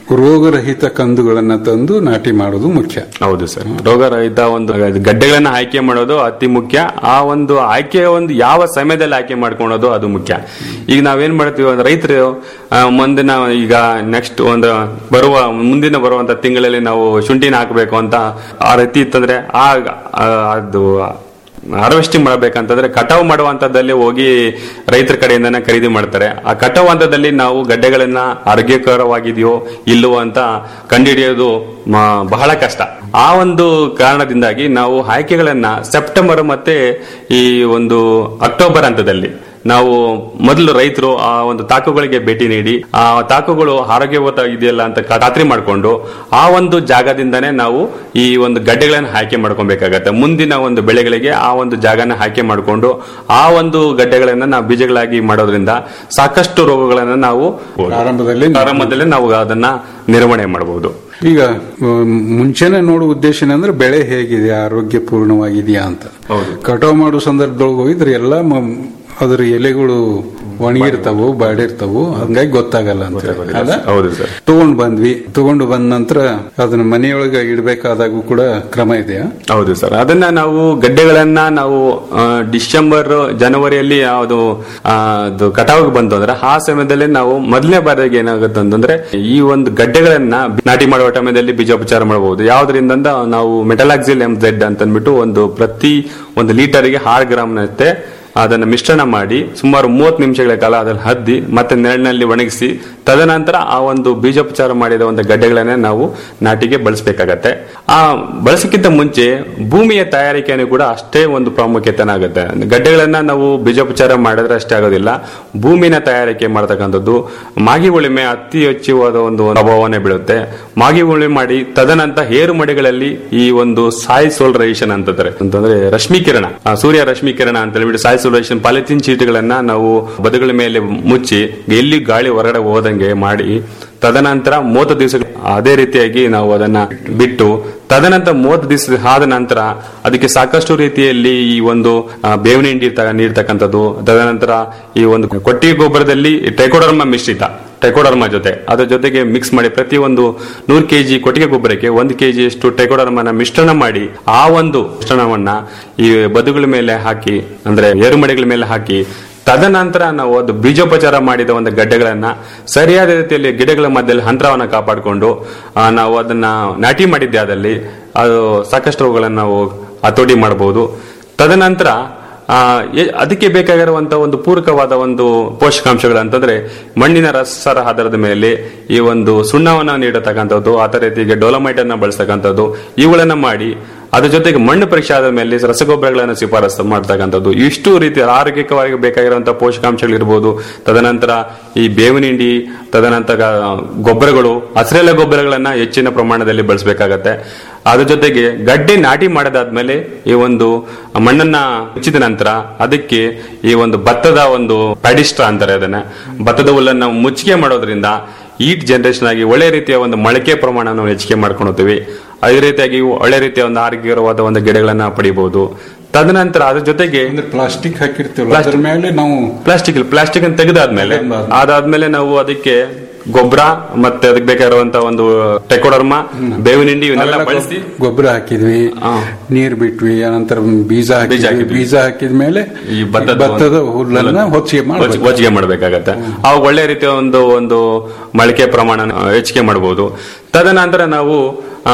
ರೋಗರಹಿತ ಕಂದುಗಳನ್ನ ತಂದು ನಾಟಿ ಮಾಡೋದು ಮುಖ್ಯ ಹೌದು ಸರ್ ರೋಗರಹಿತ ಒಂದು ಗಡ್ಡೆಗಳನ್ನ ಆಯ್ಕೆ ಮಾಡೋದು ಅತಿ ಮುಖ್ಯ ಆ ಒಂದು ಆಯ್ಕೆ ಒಂದು ಯಾವ ಸಮಯದಲ್ಲಿ ಆಯ್ಕೆ ಮಾಡ್ಕೊಳೋದು ಅದು ಮುಖ್ಯ ಈಗ ನಾವೇನ್ ಮಾಡ್ತೀವಿ ಅಂದ್ರೆ ರೈತರು ಆ, ಮುಂದಿನ ಈಗ ನೆಕ್ಸ್ಟ್ ಒಂದು ಬರುವ ಮುಂದಿನ ಬರುವಂತ ತಿಂಗಳಲ್ಲಿ ನಾವು ಶುಂಠಿನ ಹಾಕಬೇಕು ಅಂತ ಆ ರೀತಿ ಇತ್ತಂದ್ರೆ ಆ ಆ, ಅದು ಹಾರ್ವೆಸ್ಟಿಂಗ್ ಮಾಡಬೇಕಂತಂದ್ರೆ ಕಟಾವು ಮಾಡುವಂತದ್ದಲ್ಲಿ ಹೋಗಿ ರೈತರ ಕಡೆಯಿಂದನೇ ಖರೀದಿ ಮಾಡ್ತಾರೆ ಆ ಕಟಾವು ಹಂತದಲ್ಲಿ ನಾವು ಗಡ್ಡೆಗಳನ್ನ ಆರೋಗ್ಯಕರವಾಗಿದೆಯೋ ಇಲ್ಲವೋ ಅಂತ ಕಂಡುಹಿಡಿಯೋದು ಮ- ಬಹಳ ಕಷ್ಟ ಆ ಒಂದು ಕಾರಣದಿಂದಾಗಿ ನಾವು ಆಯ್ಕೆಗಳನ್ನ ಸೆಪ್ಟೆಂಬರ್ ಮತ್ತೆ ಈ ಒಂದು ಅಕ್ಟೋಬರ್ ಹಂತದಲ್ಲಿ ನಾವು ಮೊದಲು ರೈತರು ಆ ಒಂದು ತಾಕುಗಳಿಗೆ ಭೇಟಿ ನೀಡಿ ಆ ತಾಕುಗಳು ಆರೋಗ್ಯವಂತವಾಗಿದೆಯಲ್ಲ ಅಂತ ಖಾತ್ರಿ ಮಾಡಿಕೊಂಡು ಆ ಒಂದು ಜಾಗದಿಂದನೇ ನಾವು ಈ ಒಂದು ಗಡ್ಡೆಗಳನ್ನು ಆಯ್ಕೆ ಮಾಡ್ಕೊಬೇಕಾಗತ್ತೆ ಮುಂದಿನ ಒಂದು ಬೆಳೆಗಳಿಗೆ ಆ ಒಂದು ಜಾಗನ ಆಯ್ಕೆ ಮಾಡಿಕೊಂಡು ಆ ಒಂದು ಗಡ್ಡೆಗಳನ್ನ ನಾವು ಬೀಜಗಳಾಗಿ ಮಾಡೋದ್ರಿಂದ ಸಾಕಷ್ಟು ರೋಗಗಳನ್ನ ನಾವು ಪ್ರಾರಂಭದಲ್ಲಿ ಪ್ರಾರಂಭದಲ್ಲಿ ನಾವು ಅದನ್ನ ನಿರ್ವಹಣೆ ಮಾಡಬಹುದು ಈಗ ಮ್, ಮುಂಚೆನೆ ನೋಡುವ ಉದ್ದೇಶ ಏನಂದ್ರೆ ಬೆಳೆ ಹೇಗಿದೆ ಆರೋಗ್ಯ ಪೂರ್ಣವಾಗಿದೆಯಾ ಅಂತ ಹೌದು. ಕಟಾವು ಮಾಡೋ ಸಂದರ್ಭದೊಳಗೆ ಹೋಗಿದ್ರೆ ಎಲ್ಲ ಮ- ಅದರ ಎಲೆಗಳು ಒಣಗಿರ್ತಾವು ಬಾಡಿರ್ತಾವು ಹಂಗಾಗಿ ಗೊತ್ತಾಗಲ್ಲ ಅಂತ ಹೇಳಿ. ಅಲ್ಲ? ಹೌದು ಸರ್ ತಗೊಂಡ್ ಬಂದ್ವಿ ತಗೊಂಡು ಬಂದ ನಂತರ ಅದನ್ನ ಮನೆಯೊಳಗೆ ಇಡಬೇಕಾದಾಗೂ ಕೂಡ ಕ್ರಮ ಇದೆಯಾ ಹೌದು ಸರ್ ಅದನ್ನ ನಾವು ಗಡ್ಡೆಗಳನ್ನ ನಾವು ಆ, ಡಿಸೆಂಬರ್ ಜನವರಿಯಲ್ಲಿ ಯಾವುದು ಆ, ಅದು ಕಟಾವಿಗೆ ಬಂತು ಅಂದ್ರೆ ಆ ಸಮಯದಲ್ಲಿ ನಾವು ಮೊದಲನೇ ಬಾರಿಗೆ ಏನಾಗುತ್ತೆ ಅಂತಂದ್ರೆ ಈ ಒಂದು ಗಡ್ಡೆಗಳನ್ನ ನಾಟಿ ಮಾಡುವ ಟೈಮಲ್ಲಿ ಬೀಜೋಪಚಾರ ಮಾಡಬಹುದು ಯಾವ್ದ್ರಿಂದ ಅಂತ ನಾವು ಮೆಟಲಾಕ್ಸಿಲ್ ಎಂ ಝೆಡ್ ಅಂತ ಅಂದ್ಬಿಟ್ಟು ಒಂದು ಪ್ರತಿ ಒಂದು ಲೀಟರ್ಗೆ ಆರು ಗ್ರಾಮ್ನಂತೆ ಅದನ್ನ ಮಿಶ್ರಣ ಮಾಡಿ ಸುಮಾರು ಮೂವತ್ತು ನಿಮಿಷಗಳ ಕಾಲ ಅದನ್ನು ಹದ್ದಿ ಮತ್ತೆ ನೆರಳಿನಲ್ಲಿ ಒಣಗಿಸಿ ತದನಂತರ ಆ ಒಂದು ಬೀಜೋಪಚಾರ ಮಾಡಿದ ಒಂದು ಗಡ್ಡೆಗಳನ್ನ ನಾವು ನಾಟಿಗೆ ಬಳಸಬೇಕಾಗತ್ತೆ ಆ ಬಳಸಕ್ಕಿಂತ ಮುಂಚೆ ಭೂಮಿಯ ತಯಾರಿಕೆಯನ್ನು ಕೂಡ ಅಷ್ಟೇ ಒಂದು ಪ್ರಾಮುಖ್ಯತೆನಾಗುತ್ತೆ ಗಡ್ಡೆಗಳನ್ನ ನಾವು ಬೀಜೋಪಚಾರ ಮಾಡಿದ್ರೆ ಅಷ್ಟೇ ಆಗೋದಿಲ್ಲ ಭೂಮಿನ ತಯಾರಿಕೆ ಮಾಡತಕ್ಕಂಥದ್ದು ಮಾಗಿ ಉಳಿಮೆ ಅತಿ ಹೆಚ್ಚುವಾದ ಒಂದು ಪ್ರಭಾವನೆ ಬೀಳುತ್ತೆ ಮಾಗಿ ಉಳಿಮೆ ಮಾಡಿ ತದನಂತರ ಏರು ಮಡಿಗಳಲ್ಲಿ ಈ ಒಂದು ಸಾಯಿ ಸೋಲರೈಸೇಷನ್ ಅಂತಂದ್ರೆ ಅಂತಂದ್ರೆ ರಶ್ಮಿ ಕಿರಣ ಆ, ಸೂರ್ಯ ರಶ್ಮಿ ಕಿರಣ ಅಂತ ಹೇಳ್ಬಿಟ್ಟು ಸಾಯಿ ಸೋಲರೈಸೇಷನ್ ಪಾಲಿಥಿನ್ ಚೀಟುಗಳನ್ನ ನಾವು ಬದುಗಳ ಮೇಲೆ ಮುಚ್ಚಿ ಎಲ್ಲಿ ಗಾಳಿ ಹೊರಗಡೆ ಹೋದಂಗೆ ಮಾಡಿ ತದನಂತರ ಮೂವತ್ತು ದಿವಸ ಅದೇ ರೀತಿಯಾಗಿ ನಾವು ಅದನ್ನ ಬಿಟ್ಟು ತದನಂತರ ಮೂವತ್ತು ದಿವಸ ಆದ ನಂತರ ಅದಕ್ಕೆ ಸಾಕಷ್ಟು ರೀತಿಯಲ್ಲಿ ಈ ಒಂದು ಆ, ಬೇವಿನ ಹಿಂಡಿ ತ- ನೀಡ್ತಕ್ಕಂಥದ್ದು ತದನಂತರ ಈ ಒಂದು ಕೊಟ್ಟಿಗೆ ಗೊಬ್ಬರದಲ್ಲಿ ಟ್ರೈಕೋಡರ್ಮ ಮಿಶ್ರಿತ ಟ್ರೈಕೋಡರ್ಮ ಜೊತೆ ಅದರ ಜೊತೆಗೆ ಮಿಕ್ಸ್ ಮಾಡಿ ಪ್ರತಿ ಒಂದು ನೂರು ಕೆಜಿ ಕೊಟ್ಟಿಗೆ ಗೊಬ್ಬರಕ್ಕೆ ಒಂದು ಕೆಜಿ ಅಷ್ಟು ಟ್ರೈಕೋಡರ್ಮನ ಮಿಶ್ರಣ ಮಾಡಿ ಆ ಒಂದು ಮಿಶ್ರಣವನ್ನ ಈ ಬದುಗಳ ಮೇಲೆ ಹಾಕಿ ಅಂದ್ರೆ ಏರುಮಡಿಗಳ ಮೇಲೆ ಹಾಕಿ ತದನಂತರ ನಾವು ಅದು ಬೀಜೋಪಚಾರ ಮಾಡಿದ ಒಂದು ಗಡ್ಡೆಗಳನ್ನ ಸರಿಯಾದ ರೀತಿಯಲ್ಲಿ ಗಿಡಗಳ ಮಧ್ಯದಲ್ಲಿ ಅಂತರವನ್ನ ಕಾಪಾಡಿಕೊಂಡು ಆ, ನಾವು ಅದನ್ನ ನಾಟಿ ಮಾಡಿದ್ದೆ ಆದಲ್ಲಿ ಅದು ಸಾಕಷ್ಟು ರೋಗಗಳನ್ನು ನಾವು ಹತೋಟಿ ಮಾಡಬಹುದು ತದನಂತರ ಆ, ಎ- ಅದಕ್ಕೆ ಬೇಕಾಗಿರುವಂತ ಒಂದು ಪೂರಕವಾದ ಒಂದು ಪೋಷಕಾಂಶಗಳು ಅಂತಂದ್ರೆ ಮಣ್ಣಿನ ರಸರ ಆಧಾರದ ಮೇಲೆ ಈ ಒಂದು ಸುಣ್ಣವನ್ನ ನೀಡತಕ್ಕಂಥದ್ದು ಅದೇ ರೀತಿಗೆ ಡೋಲಮೈಟ್ ಅನ್ನ ಬಳಸ್ತಕ್ಕಂಥದ್ದು ಇವುಗಳನ್ನ ಮಾಡಿ ಅದ್ರ ಜೊತೆಗೆ ಮಣ್ಣು ಪರೀಕ್ಷೆ ಆದ ಮೇಲೆ ರಸಗೊಬ್ಬರಗಳನ್ನು ಶಿಫಾರಸು ಮಾಡ್ತಕ್ಕಂಥದ್ದು ಇಷ್ಟು ರೀತಿಯ ಆರೋಗ್ಯಕವಾಗಿ ಬೇಕಾಗಿರುವಂತಹ ಪೋಷಕಾಂಶಗಳು ಇರ್ಬೋದು ತದನಂತರ ಈ ಬೇವಿನ ಹಿಂಡಿ ತದನಂತರ ಗೊಬ್ಬರಗಳು ಹಸಿರೆಲೆ ಗೊಬ್ಬರಗಳನ್ನ ಹೆಚ್ಚಿನ ಪ್ರಮಾಣದಲ್ಲಿ ಬಳಸಬೇಕಾಗತ್ತೆ ಅದ್ರ ಜೊತೆಗೆ ಗಡ್ಡೆ ನಾಟಿ ಮಾಡದಾದ್ಮೇಲೆ ಈ ಒಂದು ಮಣ್ಣನ್ನ ಮುಚ್ಚಿದ ನಂತರ ಅದಕ್ಕೆ ಈ ಒಂದು ಭತ್ತದ ಒಂದು ಪ್ಯಾಡಿಸ್ಟ್ರಾ ಅಂತಾರೆ ಅದನ್ನ ಭತ್ತದ ಹುಲ್ಲನ್ನ ನಾವು ಮುಚ್ಚಿಗೆ ಮಾಡೋದ್ರಿಂದ ಈಟ್ ಜನರೇಷನ್ ಆಗಿ ಒಳ್ಳೆ ರೀತಿಯ ಒಂದು ಮೊಳಕೆ ಪ್ರಮಾಣ ನಾವು ಹೆಚ್ಚಿಗೆ ಮಾಡ್ಕೊಂಡು ಹೋಗ್ತೀವಿ ಅದೇ ರೀತಿಯಾಗಿ ಒಳ್ಳೆ ರೀತಿಯ ಒಂದು ಆರೋಗ್ಯಕರವಾದ ಒಂದು ಗಿಡಗಳನ್ನ ಪಡಿಬಹುದು ತದನಂತರ ಅದ್ರ ಜೊತೆಗೆ ಅಂದ್ರೆ ಪ್ಲಾಸ್ಟಿಕ್ ಹಾಕಿರ್ತೀವಲ್ಲ ಅದ್ರ ಮೇಲೆ ನಾವು ಪ್ಲಾಸ್ಟಿಕ್ ಪ್ಲಾಸ್ಟಿಕ್ ಅನ್ನು ತೆಗೆದಾದ್ಮೇಲೆ ತೆಗೆದಾದ್ಮೇಲೆ. ಅದಾದ್ಮೇಲೆ ನಾವು ಅದಕ್ಕೆ ಗೊಬ್ಬರ ಮತ್ತೆ ಅದಕ್ಕೆ ಬೇಕಾಗಿರುವಂತ ಒಂದು ಟೆಕೋಡರ್ಮ ಬೇವಿನ ಹಿಂಡಿ ಇವನ್ನೆಲ್ಲ ಅವೆಲ್ಲ ಬಳಸಿ ಗೊಬ್ಬರ ಹಾಕಿದ್ವಿ ಹಾ. ನೀರ್ ಬಿಟ್ವಿ ಅನಂತರ ಬೀಜ ಹಾಕಿದ್ವಿ ಹಾಕಿದ್ವಿ. ಬೀಜ ಹಾಕಿದ ಮೇಲೆ ಈ ಭತ್ತದ ಭತ್ತದ ಒಂದು- ಹುಲ್ಲನ್ನ ಹೊಚ್ಚಿಗೆ ಹೊಚ್- ಮಾಡಬೇಕು ಹೊಚ್ಚಿಗೆ ಮಾಡಬೇಕಾಗತ್ತೆ ಅವಾಗ ಒಳ್ಳೆ ರೀತಿಯ ಒಂದು ಒಂದು ಮೊಳಕೆ ಪ್ರಮಾಣ ಹೆಚ್ಚಿಗೆ ಮಾಡಬಹುದು ತದನಂತರ ನಾವು ಆ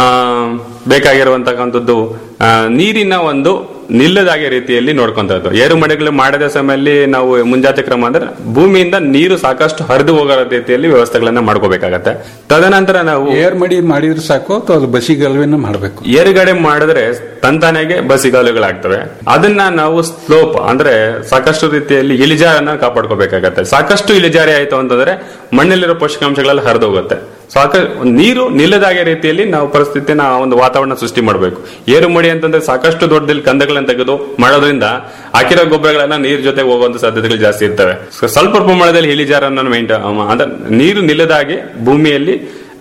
ಬೇಕಾಗಿರುವಂತಕ್ಕಂಥದ್ದು ಆ, ನೀರಿನ ಒಂದು ನಿಲ್ಲದಾಗೆ ರೀತಿಯಲ್ಲಿ ನೋಡ್ಕೊಂತದ್ದು ಏರು ಮಡಿಗಳು ಮಾಡದ ಸಮಯದಲ್ಲಿ ನಾವು ಮುಂಜಾತೆ ಕ್ರಮ ಅಂದ್ರೆ ಭೂಮಿಯಿಂದ ನೀರು ಸಾಕಷ್ಟು ಹರಿದು ಹೋಗೋ ರೀತಿಯಲ್ಲಿ ವ್ಯವಸ್ಥೆಗಳನ್ನ ಮಾಡ್ಕೋಬೇಕಾಗತ್ತೆ ತದನಂತರ ನಾವು ಏರ್ ಮಡಿ ಮಾಡಿದ್ರೆ ಸಾಕು ಅಥವಾ ಅದು ಬಸಿಗಲ್ವಿನ ಮಾಡಬೇಕು ಏರುಗಡೆ ಮಾಡಿದ್ರೆ ತಂತಾನೆಗೆ ಬಸಿಗಾಲುಗಳಾಗ್ತವೆ ಅದನ್ನ ನಾವು ಸ್ಲೋಪ್ ಅಂದ್ರೆ ಸಾಕಷ್ಟು ರೀತಿಯಲ್ಲಿ ಇಳಿಜಾರನ್ನ ಕಾಪಾಡ್ಕೋಬೇಕಾಗತ್ತೆ ಸಾಕಷ್ಟು ಇಳಿಜಾರಿ ಆಯ್ತು ಅಂತಂದ್ರೆ ಮಣ್ಣಲ್ಲಿರೋ ಪೋಷಕಾಂಶಗಳೆಲ್ಲ ಹರಿದೋಗುತ್ತೆ ಸಾಕ ನೀರು ನಿಲ್ಲದಾಗೆ ರೀತಿಯಲ್ಲಿ ನಾವು ಪರಿಸ್ಥಿತಿನ ಆ ಒಂದು ವಾತಾವರಣ ಸೃಷ್ಟಿ ಮಾಡಬೇಕು ಏರು ಮಡಿ ಅಂತಂದ್ರೆ ಸಾಕಷ್ಟು ದೊಡ್ಡದಲ್ಲಿ ಕಂದಗಳನ್ನ ತೆಗೆದು ಮಾಡೋದ್ರಿಂದ ಹಾಕಿರೋ ಗೊಬ್ಬರಗಳನ್ನ ನೀರ್ ಜೊತೆ ಹೋಗುವಂತ ಸಾಧ್ಯತೆಗಳು ಜಾಸ್ತಿ ಇರ್ತವೆ ಸೊ ಸ್ವಲ್ಪ ಪ್ರಮಾಣದಲ್ಲಿ ಇಳಿಜಾರನ್ನ ಮೇಂಟೈನ್ ಅಂದ್ರೆ ನೀರು ನಿಲ್ಲದಾಗೆ ಭೂಮಿಯಲ್ಲಿ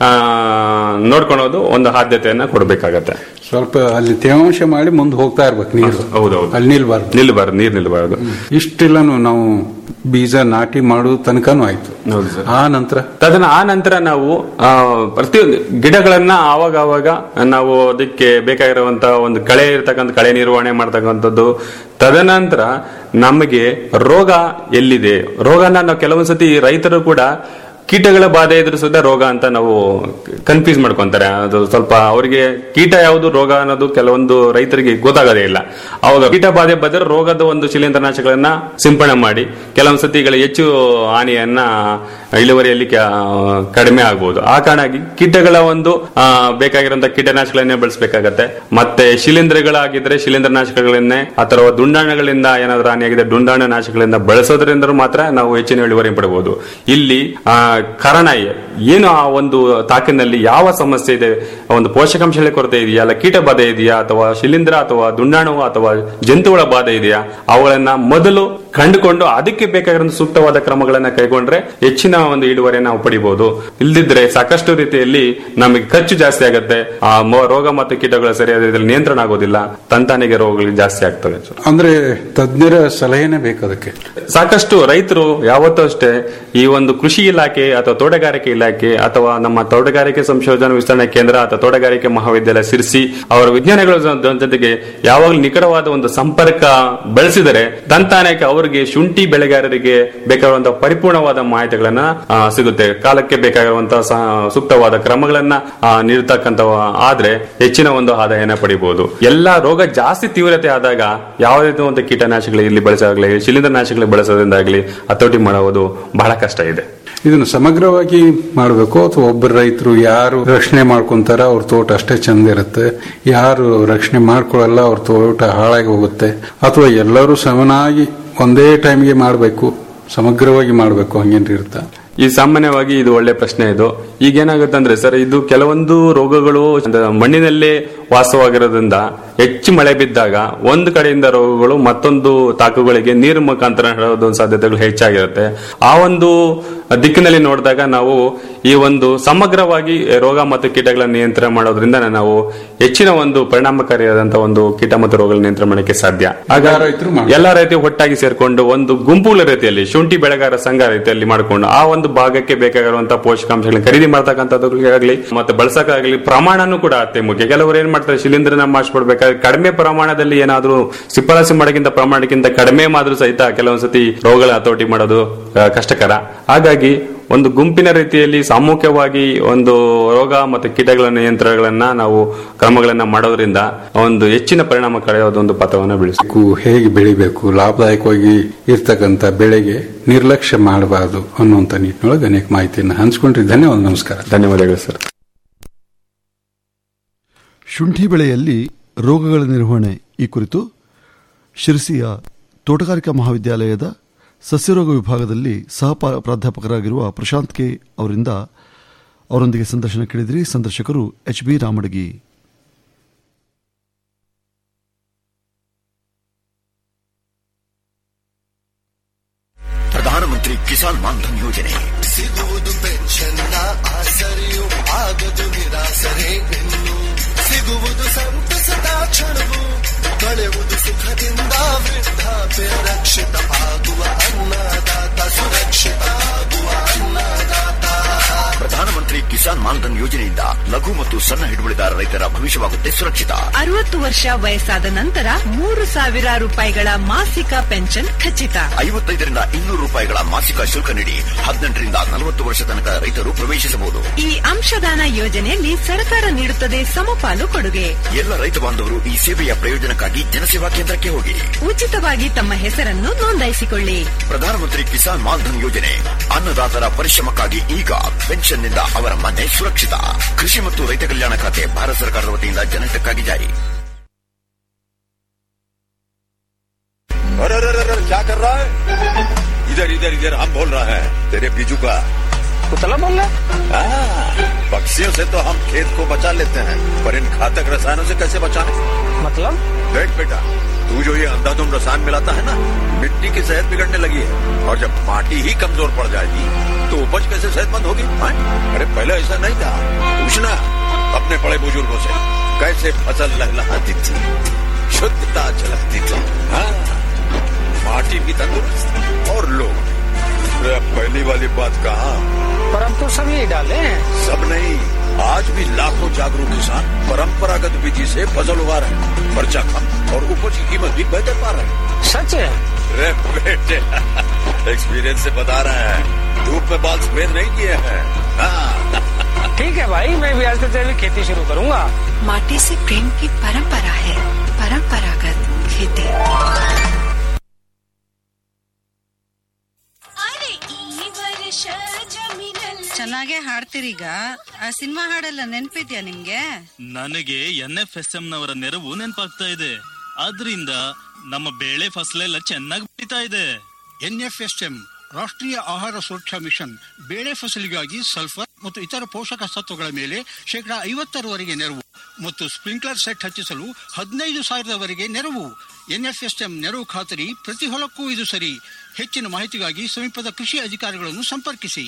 ಆ, ನೋಡ್ಕೊಳೋದು ಒಂದು ಆದ್ಯತೆಯನ್ನ ಕೊಡಬೇಕಾಗತ್ತೆ ಸ್ವಲ್ಪ ಅಲ್ಲಿ ತೇವಾಂಶ ಮಾಡಿ ಮುಂದೆ ಹೋಗ್ತಾ ಇರ್ಬೇಕು ನೀರು ಹೌದೌದು ಅಲ್ಲಿ ನಿಲ್ಬಾರ್ದು ನಿಲ್ಬಾರ್ದು ನೀರ್ ನಿಲ್ಬಾರ್ದು ಇಷ್ಟೆಲ್ಲಾನು ನಾವು ಬೀಜ ನಾಟಿ ಮಾಡೋ ತನಕನೂ ಆಯ್ತು ಹೌದು ಸರ್ ಆ ನಂತರ ತದನ ಆ ನಂತರ ನಾವು ಆ, ಪ್ರತಿಯೊಂದು ಗಿಡಗಳನ್ನ ಆವಾಗ ಆವಾಗ ನಾವು ಅದಕ್ಕೆ ಬೇಕಾಗಿರುವಂತಹ ಒಂದು ಕಳೆ ಇರ್ತಕ್ಕಂಥ ಕಳೆ ನಿರ್ವಹಣೆ ಮಾಡ್ತಕ್ಕಂಥದ್ದು ತದನಂತರ ನಮಗೆ ರೋಗ ಎಲ್ಲಿದೆ ರೋಗನ ನಾವು ಕೆಲವೊಂದ್ಸತಿ ರೈತರು ಕೂಡ ಕೀಟಗಳ ಬಾಧೆ ಎದುರಿಸಿದ ರೋಗ ಅಂತ ನಾವು ಕನ್ಫ್ಯೂಸ್ ಮಾಡ್ಕೊಂತಾರೆ ಅದು ಸ್ವಲ್ಪ ಅವರಿಗೆ ಕೀಟ ಯಾವುದು ರೋಗ ಅನ್ನೋದು ಕೆಲವೊಂದು ರೈತರಿಗೆ ಗೊತ್ತಾಗೋದೇ ಇಲ್ಲ ಅವಾಗ ಕೀಟ ಬಾಧೆ ಬಂದರೆ ರೋಗದ ಒಂದು ಶಿಲೀಂಧ್ರನಾಶಗಳನ್ನ ಸಿಂಪಡಣೆ ಮಾಡಿ ಕೆಲವೊಂದು ಸತಿಗಳ ಹೆಚ್ಚು ಹಾನಿಯನ್ನ ಇಳುವರಿಯಲ್ಲಿ ಕ- ಕಡಿಮೆ ಆಗ್ಬೋದು ಆ ಕಾರಣಾಗಿ ಕೀಟಗಳ ಒಂದು ಆ, ಬೇಕಾಗಿರುವಂತಹ ಕೀಟನಾಶಕಗಳನ್ನೇ ಬಳಸಬೇಕಾಗತ್ತೆ ಮತ್ತೆ ಶಿಲೀಂಧ್ರಗಳಾಗಿದ್ರೆ ಶಿಲೀಂಧ್ರನಾಶಕಗಳನ್ನೇ ಅಥವಾ ದುಂಡಾಣಗಳಿಂದ ಏನಾದ್ರೂ ಹಾನಿಯಾಗಿದೆ ದುಂಡಾಣ ನಾಶಕಗಳಿಂದ ಬಳಸೋದ್ರಿಂದ ಮಾತ್ರ ನಾವು ಹೆಚ್ಚಿನ ಇಳುವರಿ ಪಡಬಹುದು ಇಲ್ಲಿ ಆ, ಕಾರಣ ಏನು ಆ ಒಂದು ತಾಕಿನಲ್ಲಿ ಯಾವ ಸಮಸ್ಯೆ ಇದೆ ಆ ಒಂದು ಪೋಷಕಾಂಶಗಳ ಕೊರತೆ ಇದೆಯಾ ಅಲ್ಲ ಕೀಟ ಬಾಧೆ ಇದೆಯಾ ಅಥವಾ ಶಿಲೀಂಧ್ರ ಅಥವಾ ದುಂಡಾಣು ಅಥವಾ ಜಂತುಗಳ ಬಾಧೆ ಇದೆಯಾ ಅವುಗಳನ್ನ ಮೊದಲು ಕಂಡುಕೊಂಡು ಅದಕ್ಕೆ ಬೇಕಾಗಿರೋ ಸೂಕ್ತವಾದ ಕ್ರಮಗಳನ್ನ ಕೈಗೊಂಡ್ರೆ ಹೆಚ್ಚಿನ ಒಂದು ಇಳುವರಿಯನ್ನು ನಾವು ಪಡಿಬಹುದು ಇಲ್ದಿದ್ರೆ ಸಾಕಷ್ಟು ರೀತಿಯಲ್ಲಿ ನಮಗೆ ಖರ್ಚು ಜಾಸ್ತಿ ಆಗುತ್ತೆ ಆ ಮೊ- ರೋಗ ಮತ್ತು ಕೀಟಗಳ ಸರಿಯಾದ ರೀತಿಯಲ್ಲಿ ನಿಯಂತ್ರಣ ಆಗೋದಿಲ್ಲ ತಂತಾನಿಗೆ ರೋಗಗಳು ಜಾಸ್ತಿ ಆಗ್ತವೆ ಅಂದ್ರೆ ತಜ್ಞರ ಸಲಹೆನೇ ಬೇಕು ಅದಕ್ಕೆ ಸಾಕಷ್ಟು ರೈತರು ಯಾವತ್ತೂ ಅಷ್ಟೇ ಈ ಒಂದು ಕೃಷಿ ಇಲಾಖೆ ಅಥವಾ ತೋಟಗಾರಿಕೆ ಇಲಾಖೆ ಅಥವಾ ನಮ್ಮ ತೋಟಗಾರಿಕೆ ಸಂಶೋಧನಾ ವಿಸ್ತರಣೆ ಕೇಂದ್ರ ಅಥವಾ ತೋಟಗಾರಿಕೆ ಮಹಾವಿದ್ಯಾಲಯ ಸಿರಿಸಿ ಅವರ ವಿಜ್ಞಾನಿಗಳ ಜೊ- ಜೊತೆಗೆ ಯಾವಾಗಲೂ ನಿಕಟವಾದ ಒಂದು ಸಂಪರ್ಕ ಬೆಳೆಸಿದರೆ ತಂತಾನೇಕ ಅವರಿಗೆ ಶುಂಠಿ ಬೆಳೆಗಾರರಿಗೆ ಬೇಕಾಗಿರುವಂತಹ ಪರಿಪೂರ್ಣವಾದ ಮಾಹಿತಿಗಳನ್ನ ಆ, ಸಿಗುತ್ತೆ ಕಾಲಕ್ಕೆ ಬೇಕಾಗಿರುವಂತಹ ಸ- ಸೂಕ್ತವಾದ ಕ್ರಮಗಳನ್ನ ಆ, ನೀಡ್ತಕ್ಕಂತ ಆದ್ರೆ ಹೆಚ್ಚಿನ ಒಂದು ಆದಾಯನ ಪಡಿಬಹುದು ಎಲ್ಲಾ ರೋಗ ಜಾಸ್ತಿ ತೀವ್ರತೆ ಆದಾಗ ಯಾವುದೇ ಒಂದು ಕೀಟನಾಶಕಗಳು ಇಲ್ಲಿ ಬಳಸಾಗ್ಲಿ ಶಿಲೀಂಧ್ರನಾಶಕಗಳು ಬಳಸೋದ್ರಿಂದಾಗ್ಲಿ ಹತೋಟಿ ಮಾಡುವುದು ಬಹಳ ಕಷ್ಟ ಇದೆ ಇದನ್ನು ಸಮಗ್ರವಾಗಿ ಮಾಡಬೇಕು ಅಥವಾ ಒಬ್ಬರು ರೈತರು ಯಾರು ರಕ್ಷಣೆ ಮಾಡ್ಕೊಂತಾರ ಅವ್ರ ತೋಟ ಅಷ್ಟೇ ಚಂದ ಇರುತ್ತೆ ಯಾರು ರಕ್ಷಣೆ ಮಾಡ್ಕೊಳ್ಳಲ್ಲ ಅವ್ರ ತೋಟ ಹಾಳಾಗಿ ಹೋಗುತ್ತೆ ಅಥವಾ ಎಲ್ಲರೂ ಸಮನಾಗಿ ಒಂದೇ ಟೈಮ್ಗೆ ಮಾಡಬೇಕು ಸಮಗ್ರವಾಗಿ ಮಾಡಬೇಕು ಹಂಗೇನ್ರಿ ಇರುತ್ತಾ ಈ ಸಾಮಾನ್ಯವಾಗಿ ಇದು ಒಳ್ಳೆ ಪ್ರಶ್ನೆ ಇದು ಈಗ ಏನಾಗುತ್ತೆ ಅಂದ್ರೆ ಸರ್ ಇದು ಕೆಲವೊಂದು ರೋಗಗಳು ಅಂದ್ರೆ ಮಣ್ಣಿನಲ್ಲೇ ವಾಸವಾಗಿರೋದ್ರಿಂದ ಹೆಚ್ಚು ಮಳೆ ಬಿದ್ದಾಗ ಒಂದು ಕಡೆಯಿಂದ ರೋಗಗಳು ಮತ್ತೊಂದು ತಾಕುಗಳಿಗೆ ನೀರು ಮುಖಾಂತರ ಹರಡೋದು ಸಾಧ್ಯತೆಗಳು ಹೆಚ್ಚಾಗಿರುತ್ತೆ ಆ ಒಂದು ದಿಕ್ಕಿನಲ್ಲಿ ನೋಡಿದಾಗ ನಾವು ಈ ಒಂದು ಸಮಗ್ರವಾಗಿ ರೋಗ ಮತ್ತು ಕೀಟಗಳ ನಿಯಂತ್ರಣ ಮಾಡೋದ್ರಿಂದ ನಾವು ಹೆಚ್ಚಿನ ಒಂದು ಪರಿಣಾಮಕಾರಿಯಾದಂತಹ ಒಂದು ಕೀಟ ಮತ್ತು ರೋಗಗಳ ನಿಯಂತ್ರಣ ಮಾಡಲಿಕ್ಕೆ ಸಾಧ್ಯ ಆಗ ಎಲ್ಲಾ ರೈತರು ಮಾಡ್ತಾರೆ. ಎಲ್ಲ ರೈತರು ಒಟ್ಟಾಗಿ ಸೇರ್ಕೊಂಡು ಒಂದು ಗುಂಪುಗಳ ರೀತಿಯಲ್ಲಿ ಶುಂಠಿ ಬೆಳೆಗಾರ ಸಂಘ ರೀತಿಯಲ್ಲಿ ಮಾಡಿಕೊಂಡು ಆ ಒಂದು ಭಾಗಕ್ಕೆ ಬೇಕಾಗಿರುವಂತಹ ಪೋಷಕಾಂಶಗಳನ್ನ ಖರೀದಿ ಮಾಡ್ತಕ್ಕಂಥದ್ದಾಗಲಿ ಮತ್ತೆ ಬಳಸಕ್ಕಾಗಲಿ ಪ್ರಮಾಣನೂ ಕೂಡ ಅತಿ ಮುಖ್ಯ ಕೆಲವರು ಏನ್ ಮಾಡ್ತಾರೆ ಶಿಲೀಂಧ್ರನ ಮಾಡಿಸ್ಬಿಡ್ಬೇಕಾದ್ರೆ ಕಡಿಮೆ ಪ್ರಮಾಣದಲ್ಲಿ ಏನಾದ್ರೂ ಶಿಫಾರಸು ಮಾಡೋಕ್ಕಿಂತ ಪ್ರಮಾಣಕ್ಕಿಂತ ಕಡಿಮೆ ಮಾದ್ರೂ ಸಹಿತ ಕೆಲವೊಂದ್ಸತಿ ರೋಗಗಳ ಹತೋಟಿ ಮಾಡೋದು ಆ, ಕಷ್ಟಕರ ಹಾಗಾಗಿ ಒಂದು ಗುಂಪಿನ ರೀತಿಯಲ್ಲಿ ಸಾಮೂಹಿಕವಾಗಿ ಒಂದು ರೋಗ ಮತ್ತು ಕೀಟಗಳ ನಿಯಂತ್ರಣಗಳನ್ನ ನಾವು ಕ್ರಮಗಳನ್ನ ಮಾಡೋದ್ರಿಂದ ಒಂದು ಹೆಚ್ಚಿನ ಪರಿಣಾಮಕಾರಿಯಾದ ಒಂದು ಪಥವನ್ನು ಬೆಳೆಸಿ ಬೇಕು, ಹೇಗೆ ಬೆಳಿಬೇಕು ಲಾಭದಾಯಕವಾಗಿ ಇರ್ತಕ್ಕಂಥ ಬೆಳೆಗೆ ನಿರ್ಲಕ್ಷ್ಯ ಮಾಡಬಾರದು ಅನ್ನುವಂಥ ನಿಟ್ಟಿನೊಳಗೆ ಅನೇಕ ಮಾಹಿತಿಯನ್ನು ಹಂಚ್ಕೊಂಡ್ರಿ ಧನ್ಯವಾದ ನಮಸ್ಕಾರ ಧನ್ಯವಾದಗಳು ಸರ್ ಶುಂಠಿ ಬೆಳೆಯಲ್ಲಿ ರೋಗಗಳ ನಿರ್ವಹಣೆ ಈ ಕುರಿತು ಶಿರಸಿಯ ತೋಟಗಾರಿಕಾ ಮಹಾವಿದ್ಯಾಲಯದ ಸಸ್ಯರೋಗ ವಿಭಾಗದಲ್ಲಿ ಸಹ ಪಾ- ಪ್ರಾಧ್ಯಾಪಕರಾಗಿರುವ ಪ್ರಶಾಂತ್ ಕೆ ಅವರಿಂದ ಅವರೊಂದಿಗೆ ಸಂದರ್ಶನ ಕೇಳಿದ್ರಿ ಸಂದರ್ಶಕರು ಎಚ್ ಬಿ ರಾಮಡಗಿ ಪ್ರಧಾನಮಂತ್ರಿ ಕಿಸಾನ್ ಮಾನ್ಧನ್ ಯೋಜನೆ ಸಿಗುವುದು ಪೆನ್ಷನ್ನ ಆಸರೆಯು ಆಗದು ನಿರಾಸರೆ ಇನ್ನು ಸಿಗುವುದು ಸಂತಸದ ಕ್ಷಣವು ಕಳೆಯುವುದು ಸುಖದಿಂದ ವೃದ್ಧಾಪ್ಯ ರಕ್ಷಿತ ಆಗುವ ಅನ್ನದಾತ ಸುರಕ್ಷಿತ ಆಗುವ ಅನ್ನದಾತ ಪ್ರಧಾನಮಂತ್ರಿ ಕಿಸಾನ್ ಮಾನ್ಧನ್ ಯೋಜನೆಯಿಂದ ಲಘು ಮತ್ತು ಸಣ್ಣ ಹಿಡುವಳಿದಾರ ರೈತರ ಭವಿಷ್ಯವಾಗುತ್ತೆ ಸುರಕ್ಷಿತ ಅರವತ್ತು ವರ್ಷ ವಯಸ್ಸಾದ ನಂತರ ಮೂರು ಸಾವಿರ ರೂಪಾಯಿಗಳ ಮಾಸಿಕ ಪೆನ್ಷನ್ ಖಚಿತ ಐವತ್ತೈದರಿಂದ ಇನ್ನೂರು ರೂಪಾಯಿಗಳ ಮಾಸಿಕ ಶುಲ್ಕ ನೀಡಿ ಹದಿನೆಂಟರಿಂದ ನಲವತ್ತು ವರ್ಷ ತನಕ ರೈತರು ಪ್ರವೇಶಿಸಬಹುದು ಈ ಅಂಶದಾನ ಯೋಜನೆಯಲ್ಲಿ ಸರ್ಕಾರ ನೀಡುತ್ತದೆ ಸಮಪಾಲು ಕೊಡುಗೆ ಎಲ್ಲ ರೈತ ಬಾಂಧವರು ಈ ಸೇವೆಯ ಪ್ರಯೋಜನಕ್ಕಾಗಿ ಜನಸೇವಾ ಕೇಂದ್ರಕ್ಕೆ ಹೋಗಿ ಉಚಿತವಾಗಿ ತಮ್ಮ ಹೆಸರನ್ನು ನೋಂದಾಯಿಸಿಕೊಳ್ಳಿ ಪ್ರಧಾನಮಂತ್ರಿ ಕಿಸಾನ್ ಮಾನ್ಧನ್ ಯೋಜನೆ ಅನ್ನದಾತರ ಪರಿಶ್ರಮಕ್ಕಾಗಿ ಈಗ ಪೆನ್ಷನ್ನಿಂದ ಅವರ ಮನೆ ಸುರಕ್ಷಿತ ಕೃಷಿ ಮತ್ತು ರೈತ ಕಲ್ಯಾಣ ಖಾತೆ ಭಾರತ ಸರ್ಕಾರದ ವತಿಯಿಂದ ಜನಹಿತಕ್ಕಾಗಿ ಜಾರಿ अरे अरे अरे अरे, क्या कर रहा है इधर इधर इधर हम बोल रहे हैं तेरे बीजू का कुतला बोल रहा पक्षियों से तो हम खेत को बचा लेते हैं पर इन घातक रसायनों से कैसे बचाएं मतलब देख बेटा तू जो ये अंधाधुंध रसायन मिलाता है ना मिट्टी की सेहत बिगड़ने लगी है और जब माटी ही कमजोर पड़ जाएगी तो तो उपज कैसे सेहतमंद होगी हाँ? अरे पहले ऐसा नहीं था पूछना अपने बड़े बुजुर्गों से कैसे फसल लहलहाती थी शुद्धता झलकती थी हाँ? माटी भी तंदुरुस्त और लोग अरे अब पहली वाली बात कहा पर अब तो सब यही डाले हैं सब नहीं आज भी लाखों जागरूक किसान परंपरागत विधि से फसल उगा रहे हैं खर्चा कम और उपज की कीमत भी बेहतर पा रहे हैं सच है अरे बेटे एक्सपीरियंस से बता रहे हैं धूप में बाल सफेद नहीं किए हैं हाँ ठीक है भाई मैं भी आज से तेरी खेती शुरू करूंगा माटी से प्रेम की परंपरा है परंपरागत खेती ಚೆನ್ನಾಗೆ ಹಾಡ್ತಿರೀಗ ಆ ಸಿನಿಮಾ ಹಾಡೆಲ್ಲ ನೆನ್ಪಿದ್ಯಾ ನಿಮ್ಗೆ ನನಗೆ ಎನ್ ಎಫ್ ಎಸ್ ಎಂ ನವರ ನೆರವು ನೆನಪಾಗ್ತಾ ಇದೆ ಆದ್ರಿಂದ ನಮ್ಮ ಬೆಳೆ ಫಸಲೆಲ್ಲ ಚೆನ್ನಾಗಿ ಬೆಳೀತಾ ಇದೆ ಎನ್ಎಫ್ಎಸ್ಎಂ ರಾಷ್ಟ್ರೀಯ ಆಹಾರ ಸುರಕ್ಷಾ ಮಿಷನ್ ಬೇಳೆ ಫಸಲಿಗಾಗಿ ಸಲ್ಫರ್ ಮತ್ತು ಇತರ ಪೋಷಕ ಸತ್ವಗಳ ಮೇಲೆ ಶೇಕಡಾ ಐವತ್ತರವರೆಗೆ ನೆರವು ಮತ್ತು ಸ್ಪ್ರಿಂಕ್ಲರ್ ಸೆಟ್ ಹಚ್ಚಿಸಲು ಹದಿನೈದು ಸಾವಿರದವರೆಗೆ ನೆರವು ಎನ್ಎಫ್ಎಸ್ಎಂ ನೆರವು ಖಾತರಿ ಪ್ರತಿ ಹೊಲಕ್ಕೂ ಇದು ಸರಿ ಹೆಚ್ಚಿನ ಮಾಹಿತಿಗಾಗಿ ಸಮೀಪದ ಕೃಷಿ ಅಧಿಕಾರಿಗಳನ್ನು ಸಂಪರ್ಕಿಸಿ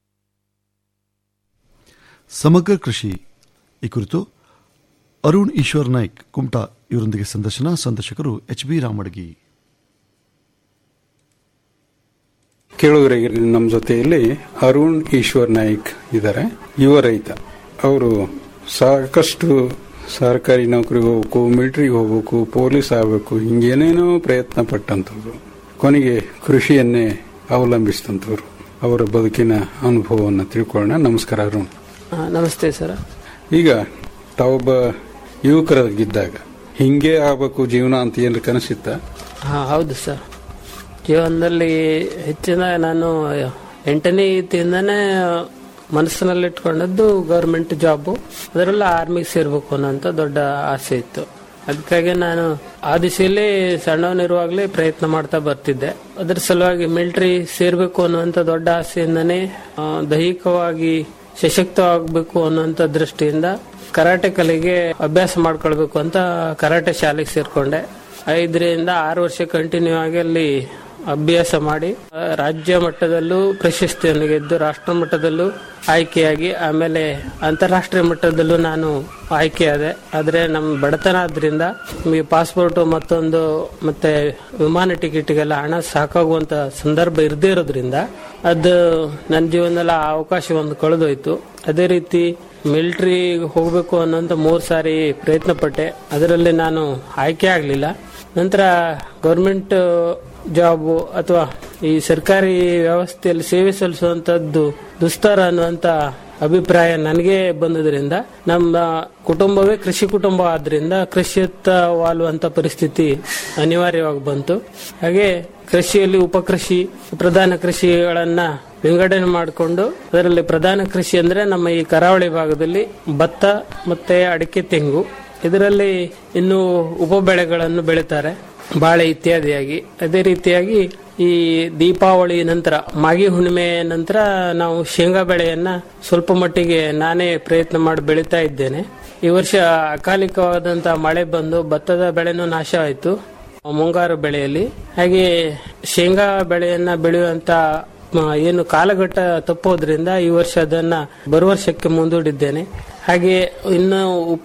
ಸಮಗ್ರ ಕೃಷಿ ಈ ಕುರಿತು ಅರುಣ್ ಈಶ್ವರ್ ನಾಯ್ಕ್ ಕುಮಟಾ ಇವರೊಂದಿಗೆ ಸಂದರ್ಶನ ಸಂದರ್ಶಕರು ಎಚ್ ಬಿ ರಾಮಡ್ಗಿ ಕೇಳುಗರಿಗೆ ನಮ್ಮ ಜೊತೆಯಲ್ಲಿ ಅರುಣ್ ಈಶ್ವರ್ ನಾಯ್ಕ್ ಇದ್ದಾರೆ ಯುವ ರೈತ ಅವರು ಸಾಕಷ್ಟು ಸರ್ಕಾರಿ ನೌಕರಿಗೆ ಹೋಗ್ಬೇಕು ಮಿಲಿಟರಿಗೆ ಹೋಗ್ಬೇಕು ಪೊಲೀಸ್ ಆಗಬೇಕು ಹಿಂಗೇನೇನೋ ಪ್ರಯತ್ನ ಪಟ್ಟಂಥವ್ರು ಕೊನೆಗೆ ಕೃಷಿಯನ್ನೇ ಅವಲಂಬಿಸಿದಂಥವ್ರು ಅವರ ಬದುಕಿನ ಅನುಭವವನ್ನು ತಿಳ್ಕೊಳ್ಳೋಣ ನಮಸ್ಕಾರ ಅರುಣ್ ನಮಸ್ತೆ ಸರ್ ಈಗ ತಾವೊಬ್ಬ ಯುವಕರಾಗಿದ್ದಾಗ ಹಿಂಗೆ ಆಗಬೇಕು ಜೀವನ ಅಂತ ಏನಾರ ಕನಸಿತ್ತ ಹಾ ಹೌದು ಸರ್ ಜೀವನದಲ್ಲಿ ಹೆಚ್ಚಿನ ನಾನು ಎಂಟನೇ ಇತಿಯಿಂದನೇ ಮನಸ್ಸಿನಲ್ಲಿ ಇಟ್ಕೊಂಡದ್ದು ಗೌರ್ಮೆಂಟ್ ಜಾಬು ಅದರಲ್ಲ ಆರ್ಮಿಗೆ ಸೇರ್ಬೇಕು ಅನ್ನೋಂಥ ದೊಡ್ಡ ಆಸೆ ಇತ್ತು ಅದಕ್ಕಾಗಿ ನಾನು ಆ ದಿಶೆಯಲ್ಲಿ ಸಣ್ಣವನಿರುವಾಗಲೇ ಪ್ರಯತ್ನ ಮಾಡ್ತಾ ಬರ್ತಿದ್ದೆ ಅದರ ಸಲುವಾಗಿ ಮಿಲಿಟರಿ ಸೇರ್ಬೇಕು ಅನ್ನುವಂಥ ದೊಡ್ಡ ಆಸೆಯಿಂದನೇ ಆ, ದೈಹಿಕವಾಗಿ ಸಶಕ್ತವಾಗಬೇಕು ಅನ್ನುವಂಥ ದೃಷ್ಟಿಯಿಂದ ಕರಾಟೆ ಕಲೆಗೆ ಅಭ್ಯಾಸ ಮಾಡ್ಕೊಳ್ಬೇಕು ಅಂತ ಕರಾಟೆ ಶಾಲೆಗೆ ಸೇರ್ಕೊಂಡೆ ಐದರಿಂದ ಆರು ವರ್ಷ ಕಂಟಿನ್ಯೂ ಆಗಿ ಅಲ್ಲಿ ಅಭ್ಯಾಸ ಮಾಡಿ ಆ, ರಾಜ್ಯ ಮಟ್ಟದಲ್ಲೂ ಪ್ರಶಸ್ತಿಯನ್ನು ಗೆದ್ದು ರಾಷ್ಟ್ರ ಮಟ್ಟದಲ್ಲೂ ಆಯ್ಕೆಯಾಗಿ ಆಮೇಲೆ ಅಂತಾರಾಷ್ಟ್ರೀಯ ಮಟ್ಟದಲ್ಲೂ ನಾನು ಆಯ್ಕೆಯಾದೆ ಆದರೆ ನಮ್ಮ ಬಡತನ ಆದ್ರಿಂದ ನಮಗೆ ಪಾಸ್ಪೋರ್ಟ್ ಮತ್ತೊಂದು ಮತ್ತೆ ವಿಮಾನ ಟಿಕೆಟ್ಗೆಲ್ಲ ಹಣ ಸಾಕಾಗುವಂತ ಸಂದರ್ಭ ಇರದೇ ಇರೋದ್ರಿಂದ ಅದು ನನ್ನ ಜೀವನದಲ್ಲಿ ಆ ಅವಕಾಶ ಒಂದು ಕಳೆದೋಯ್ತು ಅದೇ ರೀತಿ ಮಿಲಿಟರಿ ಹೋಗಬೇಕು ಅನ್ನೋಂಥ ಮೂರು ಸಾರಿ ಪ್ರಯತ್ನ ಪಟ್ಟೆ ಅದರಲ್ಲಿ ನಾನು ಆಯ್ಕೆ ಆಗಲಿಲ್ಲ ನಂತರ ಗೌರ್ಮೆಂಟ್ ಜಾಬು ಅಥವಾ ಈ ಸರ್ಕಾರಿ ವ್ಯವಸ್ಥೆಯಲ್ಲಿ ಸೇವೆ ಸಲ್ಲಿಸುವಂತದ್ದು ದುಸ್ತರ ಅನ್ನುವಂತ ಅಭಿಪ್ರಾಯ ನನಗೆ ಬಂದುದರಿಂದ ನಮ್ಮ ಕುಟುಂಬವೇ ಕೃಷಿ ಕುಟುಂಬ ಆದ್ರಿಂದ ಕೃಷಿಯತ್ತ ವಾಲುವಂತ ಪರಿಸ್ಥಿತಿ ಅನಿವಾರ್ಯವಾಗಿ ಬಂತು ಹಾಗೆ ಕೃಷಿಯಲ್ಲಿ ಉಪಕೃಷಿ ಪ್ರಧಾನ ಕೃಷಿಗಳನ್ನ ವಿಂಗಡಣೆ ಮಾಡಿಕೊಂಡು ಅದರಲ್ಲಿ ಪ್ರಧಾನ ಕೃಷಿ ಅಂದ್ರೆ ನಮ್ಮ ಈ ಕರಾವಳಿ ಭಾಗದಲ್ಲಿ ಭತ್ತ ಮತ್ತೆ ಅಡಿಕೆ ತೆಂಗು ಇದರಲ್ಲಿ ಇನ್ನು ಉಪ ಬೆಳೆಗಳನ್ನು ಬೆಳೀತಾರೆ ಬಾಳೆ ಇತ್ಯಾದಿಯಾಗಿ ಅದೇ ರೀತಿಯಾಗಿ ಈ ದೀಪಾವಳಿ ನಂತರ ಮಾಗಿ ಹುಣ್ಣಿಮೆ ನಂತರ ನಾವು ಶೇಂಗಾ ಬೆಳೆಯನ್ನ ಸ್ವಲ್ಪ ಮಟ್ಟಿಗೆ ನಾನೇ ಪ್ರಯತ್ನ ಮಾಡಿ ಬೆಳೀತಾ ಇದ್ದೇನೆ ಈ ವರ್ಷ ಅಕಾಲಿಕವಾದಂತಹ ಮಳೆ ಬಂದು ಭತ್ತದ ಬೆಳೆನೂ ನಾಶ ಆಯಿತು ಮುಂಗಾರು ಬೆಳೆಯಲ್ಲಿ ಹಾಗೆ ಶೇಂಗಾ ಬೆಳೆಯನ್ನ ಬೆಳೆಯುವಂತ ಮ, ಏನು ಕಾಲಘಟ್ಟ ತಪ್ಪೋದ್ರಿಂದ ಈ ವರ್ಷ ಅದನ್ನ ಬರುವ ವರ್ಷಕ್ಕೆ ಮುಂದೂಡಿದ್ದೇನೆ ಹಾಗೆ ಇನ್ನು ಉಪ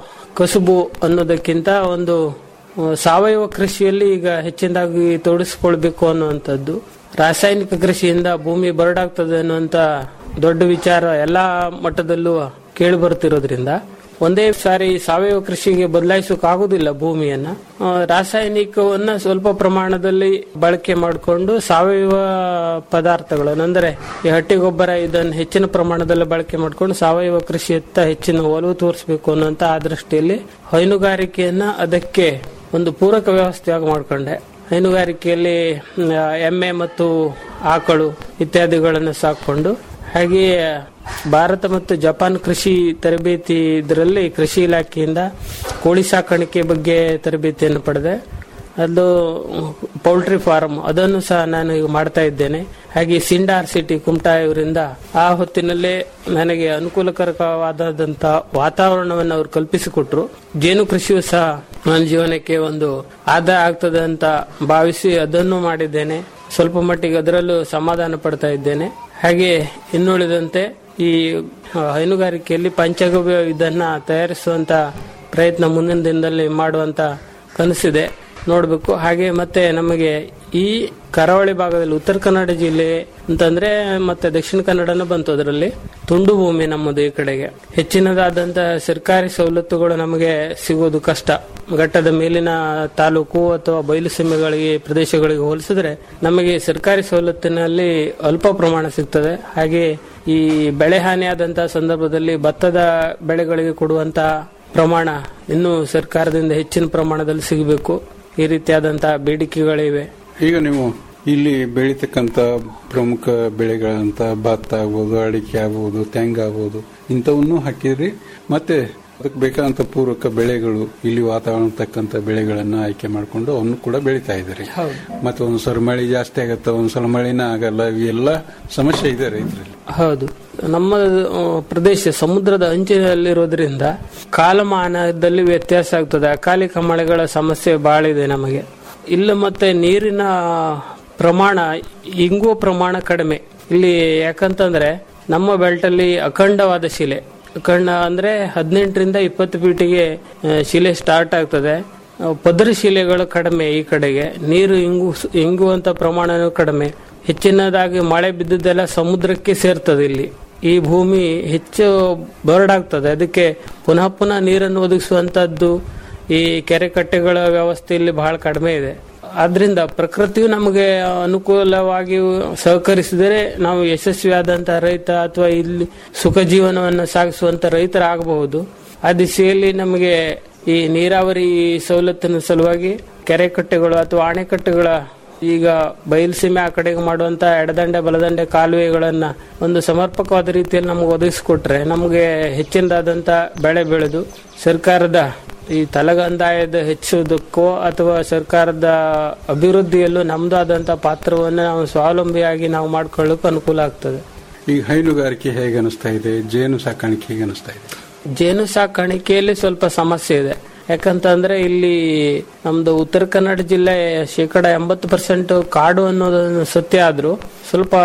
ಕಸುಬು ಅನ್ನೋದಕ್ಕಿಂತ ಒಂದು ಆ, ಸಾವಯವ ಕೃಷಿಯಲ್ಲಿ ಈಗ ಹೆಚ್ಚಿನದಾಗಿ ತೊಡಗಿಸಿಕೊಳ್ಬೇಕು ಅನ್ನುವಂಥದ್ದು ರಾಸಾಯನಿಕ ಕೃಷಿಯಿಂದ ಭೂಮಿ ಬರಡಾಗ್ತದೆ ಅನ್ನುವಂತ ದೊಡ್ಡ ವಿಚಾರ ಎಲ್ಲಾ ಮಟ್ಟದಲ್ಲೂ ಕೇಳಿ ಬರ್ತಿರೋದ್ರಿಂದ ಒಂದೇ ಸಾರಿ ಸಾವಯವ ಕೃಷಿಗೆ ಬದಲಾಯಿಸೋಕ್ಕಾಗೋದಿಲ್ಲ ಭೂಮಿಯನ್ನ ಆ, ರಾಸಾಯನಿಕವನ್ನ ಸ್ವಲ್ಪ ಪ್ರಮಾಣದಲ್ಲಿ ಬಳಕೆ ಮಾಡಿಕೊಂಡು ಸಾವಯವ ಪದಾರ್ಥಗಳನ್ನು ಅಂದರೆ ಈ ಹಟ್ಟಿ ಗೊಬ್ಬರ ಇದನ್ನು ಹೆಚ್ಚಿನ ಪ್ರಮಾಣದಲ್ಲಿ ಬಳಕೆ ಮಾಡಿಕೊಂಡು ಸಾವಯವ ಕೃಷಿಯತ್ತ ಹೆಚ್ಚಿನ ಒಲವು ತೋರಿಸಬೇಕು ಅನ್ನುವಂತ ಆ ದೃಷ್ಟಿಯಲ್ಲಿ ಹೈನುಗಾರಿಕೆಯನ್ನ ಅದಕ್ಕೆ ಒಂದು ಪೂರಕ ವ್ಯವಸ್ಥೆಯಾಗಿ ಮಾಡಿಕೊಂಡೆ ಹೈನುಗಾರಿಕೆಯಲ್ಲಿ ಮ್, ಎಮ್ಮೆ ಮತ್ತು ಆಕಳು ಇತ್ಯಾದಿಗಳನ್ನು ಸಾಕೊಂಡು ಹಾಗೆಯೇ ಭಾರತ ಮತ್ತು ಜಪಾನ್ ಕೃಷಿ ತರಬೇತಿ ಇದರಲ್ಲಿ ಕೃಷಿ ಇಲಾಖೆಯಿಂದ ಕೋಳಿ ಸಾಕಾಣಿಕೆ ಬಗ್ಗೆ ತರಬೇತಿಯನ್ನು ಪಡೆದೆ ಅದು ಪೌಲ್ಟ್ರಿ ಫಾರ್ಮ್ ಅದನ್ನು ಸಹ ನಾನು ಈಗ ಮಾಡ್ತಾ ಇದ್ದೇನೆ ಹಾಗೆ ಸಿಂಡಾರ್ ಸಿಟಿ ಕುಮಟಾ ಇವರಿಂದ ಆ ಹೊತ್ತಿನಲ್ಲೇ ನನಗೆ ಅನುಕೂಲಕರವಾದಂತ ವಾತಾವರಣವನ್ನು ಅವರು ಕಲ್ಪಿಸಿಕೊಟ್ರು ಜೇನು ಕೃಷಿಯು ಸಹ ನನ್ನ ಜೀವನಕ್ಕೆ ಒಂದು ಆದಾಯ ಆಗ್ತದೆ ಅಂತ ಭಾವಿಸಿ ಅದನ್ನು ಮಾಡಿದ್ದೇನೆ ಸ್ವಲ್ಪ ಮಟ್ಟಿಗೆ ಅದರಲ್ಲೂ ಸಮಾಧಾನ ಪಡ್ತಾ ಇದ್ದೇನೆ ಹಾಗೆ ಇನ್ನುಳಿದಂತೆ ಈ ಆ, ಹೈನುಗಾರಿಕೆಯಲ್ಲಿ ಪಂಚಗವ್ಯ ಇದನ್ನ ತಯಾರಿಸುವಂತ ಪ್ರಯತ್ನ ಮುಂದಿನ ದಿನದಲ್ಲಿ ಮಾಡುವಂತ ಕನಸಿದೆ ನೋಡಬೇಕು ಹಾಗೆ ಮತ್ತೆ ನಮಗೆ ಈ ಕರಾವಳಿ ಭಾಗದಲ್ಲಿ ಉತ್ತರ ಕನ್ನಡ ಜಿಲ್ಲೆ ಅಂತಂದ್ರೆ ಮತ್ತೆ ದಕ್ಷಿಣ ಕನ್ನಡನೂ ಬಂತು ಅದರಲ್ಲಿ ತುಂಡು ಭೂಮಿ ನಮ್ಮದು ಈ ಕಡೆಗೆ ಹೆಚ್ಚಿನದಾದಂತಹ ಸರ್ಕಾರಿ ಸವಲತ್ತುಗಳು ನಮಗೆ ಸಿಗೋದು ಕಷ್ಟ ಘಟ್ಟದ ಮೇಲಿನ ತಾಲೂಕು ಅಥವಾ ಬಯಲು ಸೀಮೆಗಳಿಗೆ ಪ್ರದೇಶಗಳಿಗೆ ಹೋಲಿಸಿದ್ರೆ ನಮಗೆ ಸರ್ಕಾರಿ ಸವಲತ್ತಿನಲ್ಲಿ ಅಲ್ಪ ಪ್ರಮಾಣ ಸಿಗ್ತದೆ ಹಾಗೆ ಈ ಬೆಳೆ ಹಾನಿಯಾದಂತಹ ಸಂದರ್ಭದಲ್ಲಿ ಭತ್ತದ ಬೆಳೆಗಳಿಗೆ ಕೊಡುವಂತಹ ಪ್ರಮಾಣ ಇನ್ನೂ ಸರ್ಕಾರದಿಂದ ಹೆಚ್ಚಿನ ಪ್ರಮಾಣದಲ್ಲಿ ಸಿಗಬೇಕು ಈ ರೀತಿಯಾದಂತಹ ಬೇಡಿಕೆಗಳಿವೆ ಈಗ ನೀವು ಇಲ್ಲಿ ಬೆಳೀತಕ್ಕಂಥ ಪ್ರಮುಖ ಬೆಳೆಗಳಂತ ಭತ್ತ ಆಗ್ಬೋದು ಅಡಿಕೆ ಆಗ್ಬೋದು ತೆಂಗು ಆಗ್ಬೋದು ಇಂಥವನ್ನೂ ಹಾಕಿದ್ರಿ ಮತ್ತೆ ಅದಕ್ಕೆ ಬೇಕಾದಂತ ಪೂರಕ ಬೆಳೆಗಳು ಇಲ್ಲಿ ವಾತಾವರಣ ತಕ್ಕಂತ ಬೆಳೆಗಳನ್ನ ಆಯ್ಕೆ ಮಾಡಿಕೊಂಡು ಅವನ್ನು ಕೂಡ ಬೆಳೀತಾ ಇದ್ದಾರೆ ಮತ್ತೆ ಒಂದ್ಸಲ ಮಳೆ ಜಾಸ್ತಿ ಆಗತ್ತೆ ಒಂದ್ಸಲ ಮಳೆನ ಆಗಲ್ಲ ಇವೆಲ್ಲ ಸಮಸ್ಯೆ ಇದೆ ರೈತರಲ್ಲಿ ಹೌದು ನಮ್ಮ ಆ, ಪ್ರದೇಶ ಸಮುದ್ರದ ಅಂಚಿನಲ್ಲಿರೋದ್ರಿಂದ ಕಾಲಮಾನದಲ್ಲಿ ವ್ಯತ್ಯಾಸ ಆಗ್ತದೆ ಅಕಾಲಿಕ ಮಳೆಗಳ ಸಮಸ್ಯೆ ಬಹಳ ಇದೆ ನಮಗೆ ಇಲ್ಲ ಮತ್ತೆ ನೀರಿನ ಪ್ರಮಾಣ ಇಂಗುವ ಪ್ರಮಾಣ ಕಡಿಮೆ ಇಲ್ಲಿ ಯಾಕಂತಂದ್ರೆ ನಮ್ಮ ಬೆಲ್ಟಲ್ಲಿ ಅಖಂಡವಾದ ಶಿಲೆ ಅಖಂಡ ಅಂದ್ರೆ ಹದಿನೆಂಟರಿಂದ ಇಪ್ಪತ್ತು ಫೀಟಿಗೆ ಆ, ಶಿಲೆ ಸ್ಟಾರ್ಟ್ ಆಗ್ತದೆ ಆ, ಪದರ ಶಿಲೆಗಳು ಕಡಿಮೆ ಈ ಕಡೆಗೆ ನೀರು ಇಂಗು ಇಂಗುವಂತ ಪ್ರಮಾಣನೂ ಕಡಿಮೆ ಹೆಚ್ಚಿನದಾಗಿ ಮಳೆ ಬಿದ್ದುದೆಲ್ಲ ಸಮುದ್ರಕ್ಕೆ ಸೇರ್ತದೆ ಇಲ್ಲಿ ಈ ಭೂಮಿ ಹೆಚ್ಚು ಬರಡಾಗ್ತದೆ ಅದಕ್ಕೆ ಪುನಃ ಪುನಃ ನೀರನ್ನು ಒದಗಿಸುವಂತದ್ದು ಈ ಕೆರೆ ಕಟ್ಟೆಗಳ ವ್ಯವಸ್ಥೆ ಇಲ್ಲಿ ಬಹಳ ಕಡಿಮೆ ಇದೆ ಆದ್ರಿಂದ ಪ್ರಕೃತಿಯು ನಮಗೆ ಅನುಕೂಲವಾಗಿ ಸಹಕರಿಸಿದರೆ ನಾವು ಯಶಸ್ವಿಯಾದಂತಹ ರೈತ ಅಥವಾ ಇಲ್ಲಿ ಸುಖ ಜೀವನವನ್ನು ಸಾಗಿಸುವಂತ ರೈತರಾಗಬಹುದು ಆ ದಿಶೆಯಲ್ಲಿ ನಮಗೆ ಈ ನೀರಾವರಿ ಸವಲತ್ತಿನ ಸಲುವಾಗಿ ಕೆರೆ ಕಟ್ಟೆಗಳು ಅಥವಾ ಅಣೆಕಟ್ಟೆಗಳ ಈಗ ಬಯಲುಸೀಮೆ ಆ ಕಡೆಗೆ ಮಾಡುವಂತ ಎಡದಂಡೆ ಬಲದಂಡೆ ಕಾಲುವೆಗಳನ್ನ ಒಂದು ಸಮರ್ಪಕವಾದ ರೀತಿಯಲ್ಲಿ ನಮಗೆ ಒದಗಿಸಿಕೊಟ್ರೆ ನಮಗೆ ಹೆಚ್ಚಿನದಾದಂತ ಬೆಳೆ ಬೆಳೆದು ಸರ್ಕಾರದ ಈ ತಲಗಂದಾಯದ ಹೆಚ್ಚುವುದಕ್ಕೋ ಅಥವಾ ಸರ್ಕಾರದ ಅಭಿವೃದ್ಧಿಯಲ್ಲೂ ನಮ್ದು ಆದಂತ ಪಾತ್ರವನ್ನು ನಾವು ಸ್ವಾವಲಂಬಿಯಾಗಿ ನಾವು ಮಾಡ್ಕೊಳ್ಳೋಕೆ ಅನುಕೂಲ ಆಗ್ತದೆ ಈಗ ಹೈನುಗಾರಿಕೆ ಹೇಗೆ ಅನಿಸ್ತಾ ಇದೆ ಜೇನು ಸಾಕಾಣಿಕೆ ಹೇಗೆ ಅನಿಸ್ತಾ ಇದೆ ಜೇನು ಸಾಕಾಣಿಕೆಯಲ್ಲಿ ಸ್ವಲ್ಪ ಸಮಸ್ಯೆ ಇದೆ ಯಾಕಂತಂದ್ರೆ ಇಲ್ಲಿ ನಮ್ದು ಉತ್ತರ ಕನ್ನಡ ಜಿಲ್ಲೆ ಶೇಕಡ ಎಂಬತ್ತು ಪರ್ಸೆಂಟ್ ಕಾಡು ಅನ್ನೋದನ್ನು ಸತ್ಯ ಆದ್ರೂ ಸ್ವಲ್ಪ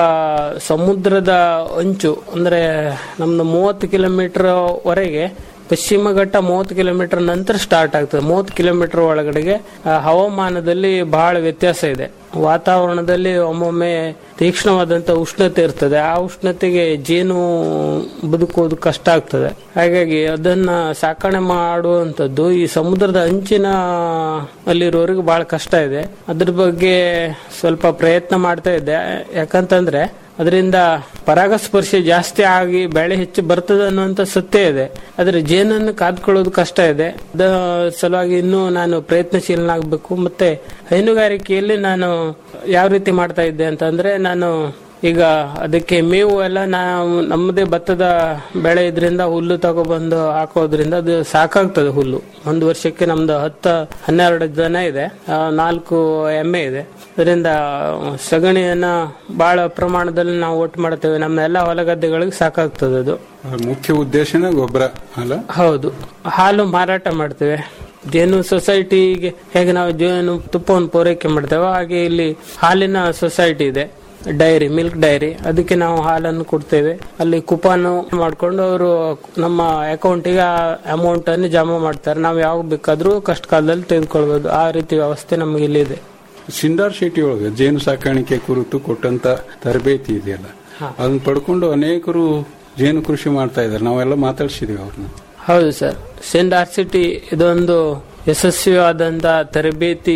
ಸಮುದ್ರದ ಅಂಚು ಅಂದ್ರೆ ನಮ್ದು ಮೂವತ್ತು ಕಿಲೋಮೀಟರ್ ವರೆಗೆ ಪಶ್ಚಿಮ ಘಟ್ಟ ಮೂವತ್ತು ಕಿಲೋಮೀಟರ್ ನಂತರ ಸ್ಟಾರ್ಟ್ ಆಗ್ತದೆ ಮೂವತ್ತು ಕಿಲೋಮೀಟರ್ ಒಳಗಡೆಗೆ ಆ, ಹವಾಮಾನದಲ್ಲಿ ಬಹಳ ವ್ಯತ್ಯಾಸ ಇದೆ ವಾತಾವರಣದಲ್ಲಿ ಒಮ್ಮೊಮ್ಮೆ ತೀಕ್ಷ್ಣವಾದಂತ ಉಷ್ಣತೆ ಇರ್ತದೆ ಆ ಉಷ್ಣತೆಗೆ ಜೇನು ಬದುಕುವುದು ಕಷ್ಟ ಆಗ್ತದೆ ಹಾಗಾಗಿ ಅದನ್ನ ಸಾಕಣೆ ಮಾಡುವಂತದ್ದು ಈ ಸಮುದ್ರದ ಅಂಚಿನ ಅಲ್ಲಿರೋರಿಗೆ ಬಹಳ ಕಷ್ಟ ಇದೆ ಅದ್ರ ಬಗ್ಗೆ ಸ್ವಲ್ಪ ಪ್ರಯತ್ನ ಮಾಡ್ತಾ ಇದ್ದೆ ಯಾಕಂತಂದ್ರೆ ಅದರಿಂದ ಪರಾಗಸ್ಪರ್ಶ ಜಾಸ್ತಿ ಆಗಿ ಬೆಳೆ ಹೆಚ್ಚು ಬರ್ತದೆ ಅನ್ನುವಂತ ಸತ್ಯ ಇದೆ ಆದ್ರೆ ಜೇನನ್ನು ಕಾದ್ಕೊಳ್ಳೋದು ಕಷ್ಟ ಇದೆ ಅದ ಸಲುವಾಗಿ ಇನ್ನೂ ನಾನು ಪ್ರಯತ್ನಶೀಲನಾಗಬೇಕು ಮತ್ತೆ ಹೈನುಗಾರಿಕೆಯಲ್ಲಿ ನಾನು ಯಾವ ರೀತಿ ಮಾಡ್ತಾ ಇದ್ದೆ ಅಂತಂದ್ರೆ ನಾನು ಈಗ ಅದಕ್ಕೆ ಮೇವು ಎಲ್ಲ ನಾವು ನಮ್ಮದೇ ಭತ್ತದ ಬೆಳೆ ಇದರಿಂದ ಹುಲ್ಲು ತಗೊಬಂದು ಹಾಕೋದ್ರಿಂದ ಅದು ಸಾಕಾಗ್ತದೆ ಹುಲ್ಲು ಒಂದು ವರ್ಷಕ್ಕೆ ನಮ್ದು ಹತ್ತ ಹನ್ನೆರಡು ದನ ಇದೆ ಆ, ನಾಲ್ಕು ಎಮ್ಮೆ ಇದೆ ಅದರಿಂದ ಸಗಣಿಯನ್ನ ಬಹಳ ಪ್ರಮಾಣದಲ್ಲಿ ನಾವು ಒಟ್ಟು ಮಾಡ್ತೇವೆ ನಮ್ಮ ಎಲ್ಲ ಹೊಲಗದ್ದೆಗಳಿಗೆ ಸಾಕಾಗ್ತದೆ ಅದು ಅದ್ರ ಮುಖ್ಯ ಉದ್ದೇಶನ ಗೊಬ್ಬರ ಅಲ್ಲ ಹೌದು ಹಾಲು ಮಾರಾಟ ಮಾಡ್ತೇವೆ ಜೇನು ಸೊಸೈಟಿಗೆ ಹೇಗೆ ನಾವು ಜೇನು ತುಪ್ಪವನ್ನು ಪೂರೈಕೆ ಮಾಡ್ತೇವೆ ಹಾಗೆ ಇಲ್ಲಿ ಹಾಲಿನ ಸೊಸೈಟಿ ಇದೆ ಡೈರಿ ಮಿಲ್ಕ್ ಡೈರಿ ಅದಕ್ಕೆ ನಾವು ಹಾಲನ್ನು ಕೊಡ್ತೇವೆ ಅಲ್ಲಿ ಕುಪಾನ್ ಮಾಡ್ಕೊಂಡು ಅವರು ನಮ್ಮ ಅಕೌಂಟಿಗೆ ಆ ಅಮೌಂಟ್ ಅನ್ನು ಜಮಾ ಮಾಡ್ತಾರೆ ನಾವು ಯಾವಾಗ ಬೇಕಾದ್ರೂ ಕಷ್ಟ ಕಾಲದಲ್ಲಿ ತೆಗೆದುಕೊಳ್ಬಹುದು ಆ ರೀತಿ ವ್ಯವಸ್ಥೆ ನಮಗೆ ಇಲ್ಲಿದೆ ಸಿಂಡಾರ್ ಶೆಟ್ಟಿ ಒಳಗೆ ಜೇನು ಸಾಕಾಣಿಕೆ ಕುರಿತು ಕೊಟ್ಟಂತ ತರಬೇತಿ ಇದೆಯಲ್ಲ ಅದನ್ನ ಪಡ್ಕೊಂಡು ಅನೇಕರು ಜೇನು ಕೃಷಿ ಮಾಡ್ತಾ ಇದ್ದಾರೆ ನಾವೆಲ್ಲ ಮಾತಾಡ್ಸಿದೀವಿ ಅವ್ರನ್ನ ಹೌದು ಸರ್ ಸೆಂಟ್ ಆರ್ ಸಿಟಿ ಇದೊಂದು ಯಶಸ್ವಿಯಾದಂತ ತರಬೇತಿ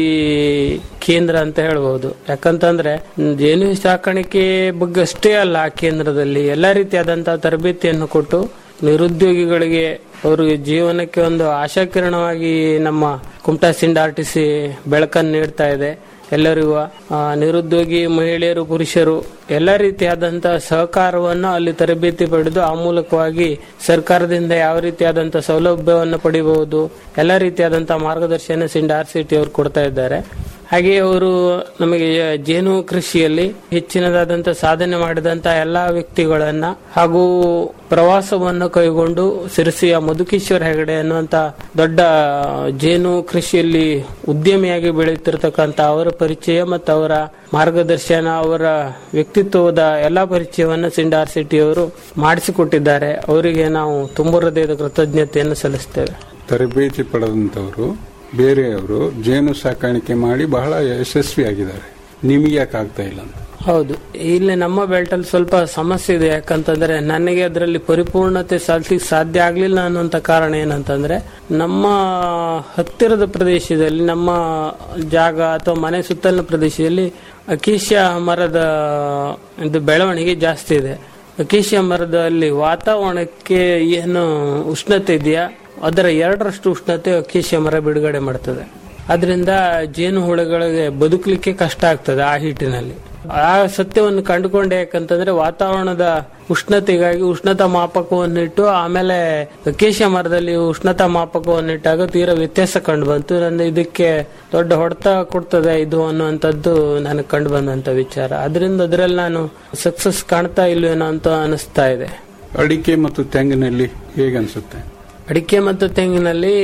ಕೇಂದ್ರ ಅಂತ ಹೇಳ್ಬಹುದು ಯಾಕಂತಂದ್ರೆ ಜೇನು ಸಾಕಾಣಿಕೆ ಬಗ್ಗೆ ಅಷ್ಟೇ ಅಲ್ಲ ಆ ಕೇಂದ್ರದಲ್ಲಿ ಎಲ್ಲಾ ರೀತಿಯಾದಂತಹ ತರಬೇತಿಯನ್ನು ಕೊಟ್ಟು ನಿರುದ್ಯೋಗಿಗಳಿಗೆ ಅವರಿಗೆ ಜೀವನಕ್ಕೆ ಒಂದು ಆಶಾಕಿರಣವಾಗಿ ನಮ್ಮ ಕುಮಟಾ ಸಿಂಡ್ ಆರ್ ಟಿ ಸಿ ಬೆಳಕನ್ನು ನೀಡ್ತಾ ಇದೆ ಎಲ್ಲರಿಗೂ ಆ, ನಿರುದ್ಯೋಗಿ ಮಹಿಳೆಯರು ಪುರುಷರು ಎಲ್ಲ ರೀತಿಯಾದಂತಹ ಸಹಕಾರವನ್ನು ಅಲ್ಲಿ ತರಬೇತಿ ಪಡೆದು ಆ ಮೂಲಕವಾಗಿ ಸರ್ಕಾರದಿಂದ ಯಾವ ರೀತಿಯಾದಂತಹ ಸೌಲಭ್ಯವನ್ನು ಪಡಿಬಹುದು ಎಲ್ಲ ರೀತಿಯಾದಂತಹ ಮಾರ್ಗದರ್ಶನ ಸಿಂಡ್ ಆರ್ ಸಿ ಟಿ ಅವರು ಕೊಡ್ತಾ ಇದ್ದಾರೆ ಹಾಗೆ ಅವರು ನಮಗೆ ಜೇನು ಕೃಷಿಯಲ್ಲಿ ಹೆಚ್ಚಿನದಾದಂತ ಸಾಧನೆ ಮಾಡಿದಂತ ಎಲ್ಲಾ ವ್ಯಕ್ತಿಗಳನ್ನ ಹಾಗೂ ಪ್ರವಾಸವನ್ನು ಕೈಗೊಂಡು ಸಿರಸಿಯ ಮಧುಕೇಶ್ವರ ಹೆಗಡೆ ಅನ್ನುವಂತ ದೊಡ್ಡ ಜೇನು ಕೃಷಿಯಲ್ಲಿ ಉದ್ಯಮಿಯಾಗಿ ಬೆಳೆಯುತ್ತಿರತಕ್ಕಂತ ಅವರ ಪರಿಚಯ ಮತ್ತು ಅವರ ಮಾರ್ಗದರ್ಶನ ಅವರ ವ್ಯಕ್ತಿತ್ವದ ಎಲ್ಲಾ ಪರಿಚಯವನ್ನು ಸಿಂಡಾರ್ ಸಿಟಿ ಅವರು ಮಾಡಿಸಿಕೊಟ್ಟಿದ್ದಾರೆ ಅವರಿಗೆ ನಾವು ತುಂಬ ಹೃದಯದ ಕೃತಜ್ಞತೆಯನ್ನು ಸಲ್ಲಿಸ್ತೇವೆ ತರಬೇತಿ ಪಡೆದಂತವರು ಬೇರೆಯವರು ಜೇನು ಸಾಕಾಣಿಕೆ ಮಾಡಿ ಬಹಳ ಯಶಸ್ವಿಯಾಗಿದ್ದಾರೆ ನಿಮಗೆ ಯಾಕೆ ಆಗ್ತಾ ಇಲ್ಲ ಅಂತ ಹೌದು ಇಲ್ಲಿ ನಮ್ಮ ಬೆಲ್ಟ್ ಅಲ್ಲಿ ಸ್ವಲ್ಪ ಸಮಸ್ಯೆ ಇದೆ ಯಾಕಂತಂದ್ರೆ ನನಗೆ ಅದರಲ್ಲಿ ಪರಿಪೂರ್ಣತೆ ಸಾಧಿಸಲಿಕ್ಕೆ ಸಾಧ್ಯ ಆಗ್ಲಿಲ್ಲ ಅನ್ನುವಂತ ಕಾರಣ ಏನಂತಂದ್ರೆ ನಮ್ಮ ಹತ್ತಿರದ ಪ್ರದೇಶದಲ್ಲಿ ನಮ್ಮ ಜಾಗ ಅಥವಾ ಮನೆ ಸುತ್ತಲಿನ ಪ್ರದೇಶದಲ್ಲಿ ಅಕೇಶಿಯ ಮರದ ಇದು ಬೆಳವಣಿಗೆ ಜಾಸ್ತಿ ಇದೆ ಅಕೇಶಿಯ ಮರದಲ್ಲಿ ವಾತಾವರಣಕ್ಕೆ ಏನು ಉಷ್ಣತೆ ಇದೆಯಾ ಅದರ ಎರಡರಷ್ಟು ಉಷ್ಣತೆ ಅಕೇಶಿಯ ಮರ ಬಿಡುಗಡೆ ಮಾಡ್ತದೆ ಅದರಿಂದ ಜೇನು ಹುಳುಗಳಿಗೆ ಬದುಕಲಿಕ್ಕೆ ಕಷ್ಟ ಆಗ್ತದೆ ಆ ಹೀಟಿನಲ್ಲಿ ಆ ಸತ್ಯವನ್ನು ಕಂಡುಕೊಂಡೆ ಯಾಕಂತಂದ್ರೆ ವಾತಾವರಣದ ಉಷ್ಣತೆಗಾಗಿ ಉಷ್ಣತಾ ಮಾಪಕವನ್ನಿಟ್ಟು ಆಮೇಲೆ ಅಕೇಶಿಯ ಮರದಲ್ಲಿ ಉಷ್ಣತಾ ಮಾಪಕವನ್ನಿಟ್ಟಾಗ ತೀರಾ ವ್ಯತ್ಯಾಸ ಕಂಡು ಬಂತು ನನ್ನ ಇದಕ್ಕೆ ದೊಡ್ಡ ಹೊಡೆತ ಕೊಡ್ತದೆ ಇದು ಅನ್ನುವಂಥದ್ದು ನನಗೆ ಕಂಡು ಬಂದಂತ ವಿಚಾರ ಅದರಿಂದ ಅದರಲ್ಲಿ ನಾನು ಸಕ್ಸಸ್ ಕಾಣ್ತಾ ಇಲ್ವೇನೋ ಅಂತ ಅನಿಸ್ತಾ ಇದೆ ಅಡಿಕೆ ಮತ್ತು ತೆಂಗಿನಲ್ಲಿ ಹೇಗನ್ಸುತ್ತೆ ಅಡಿಕೆ ಮತ್ತು ತೆಂಗಿನಲ್ಲಿ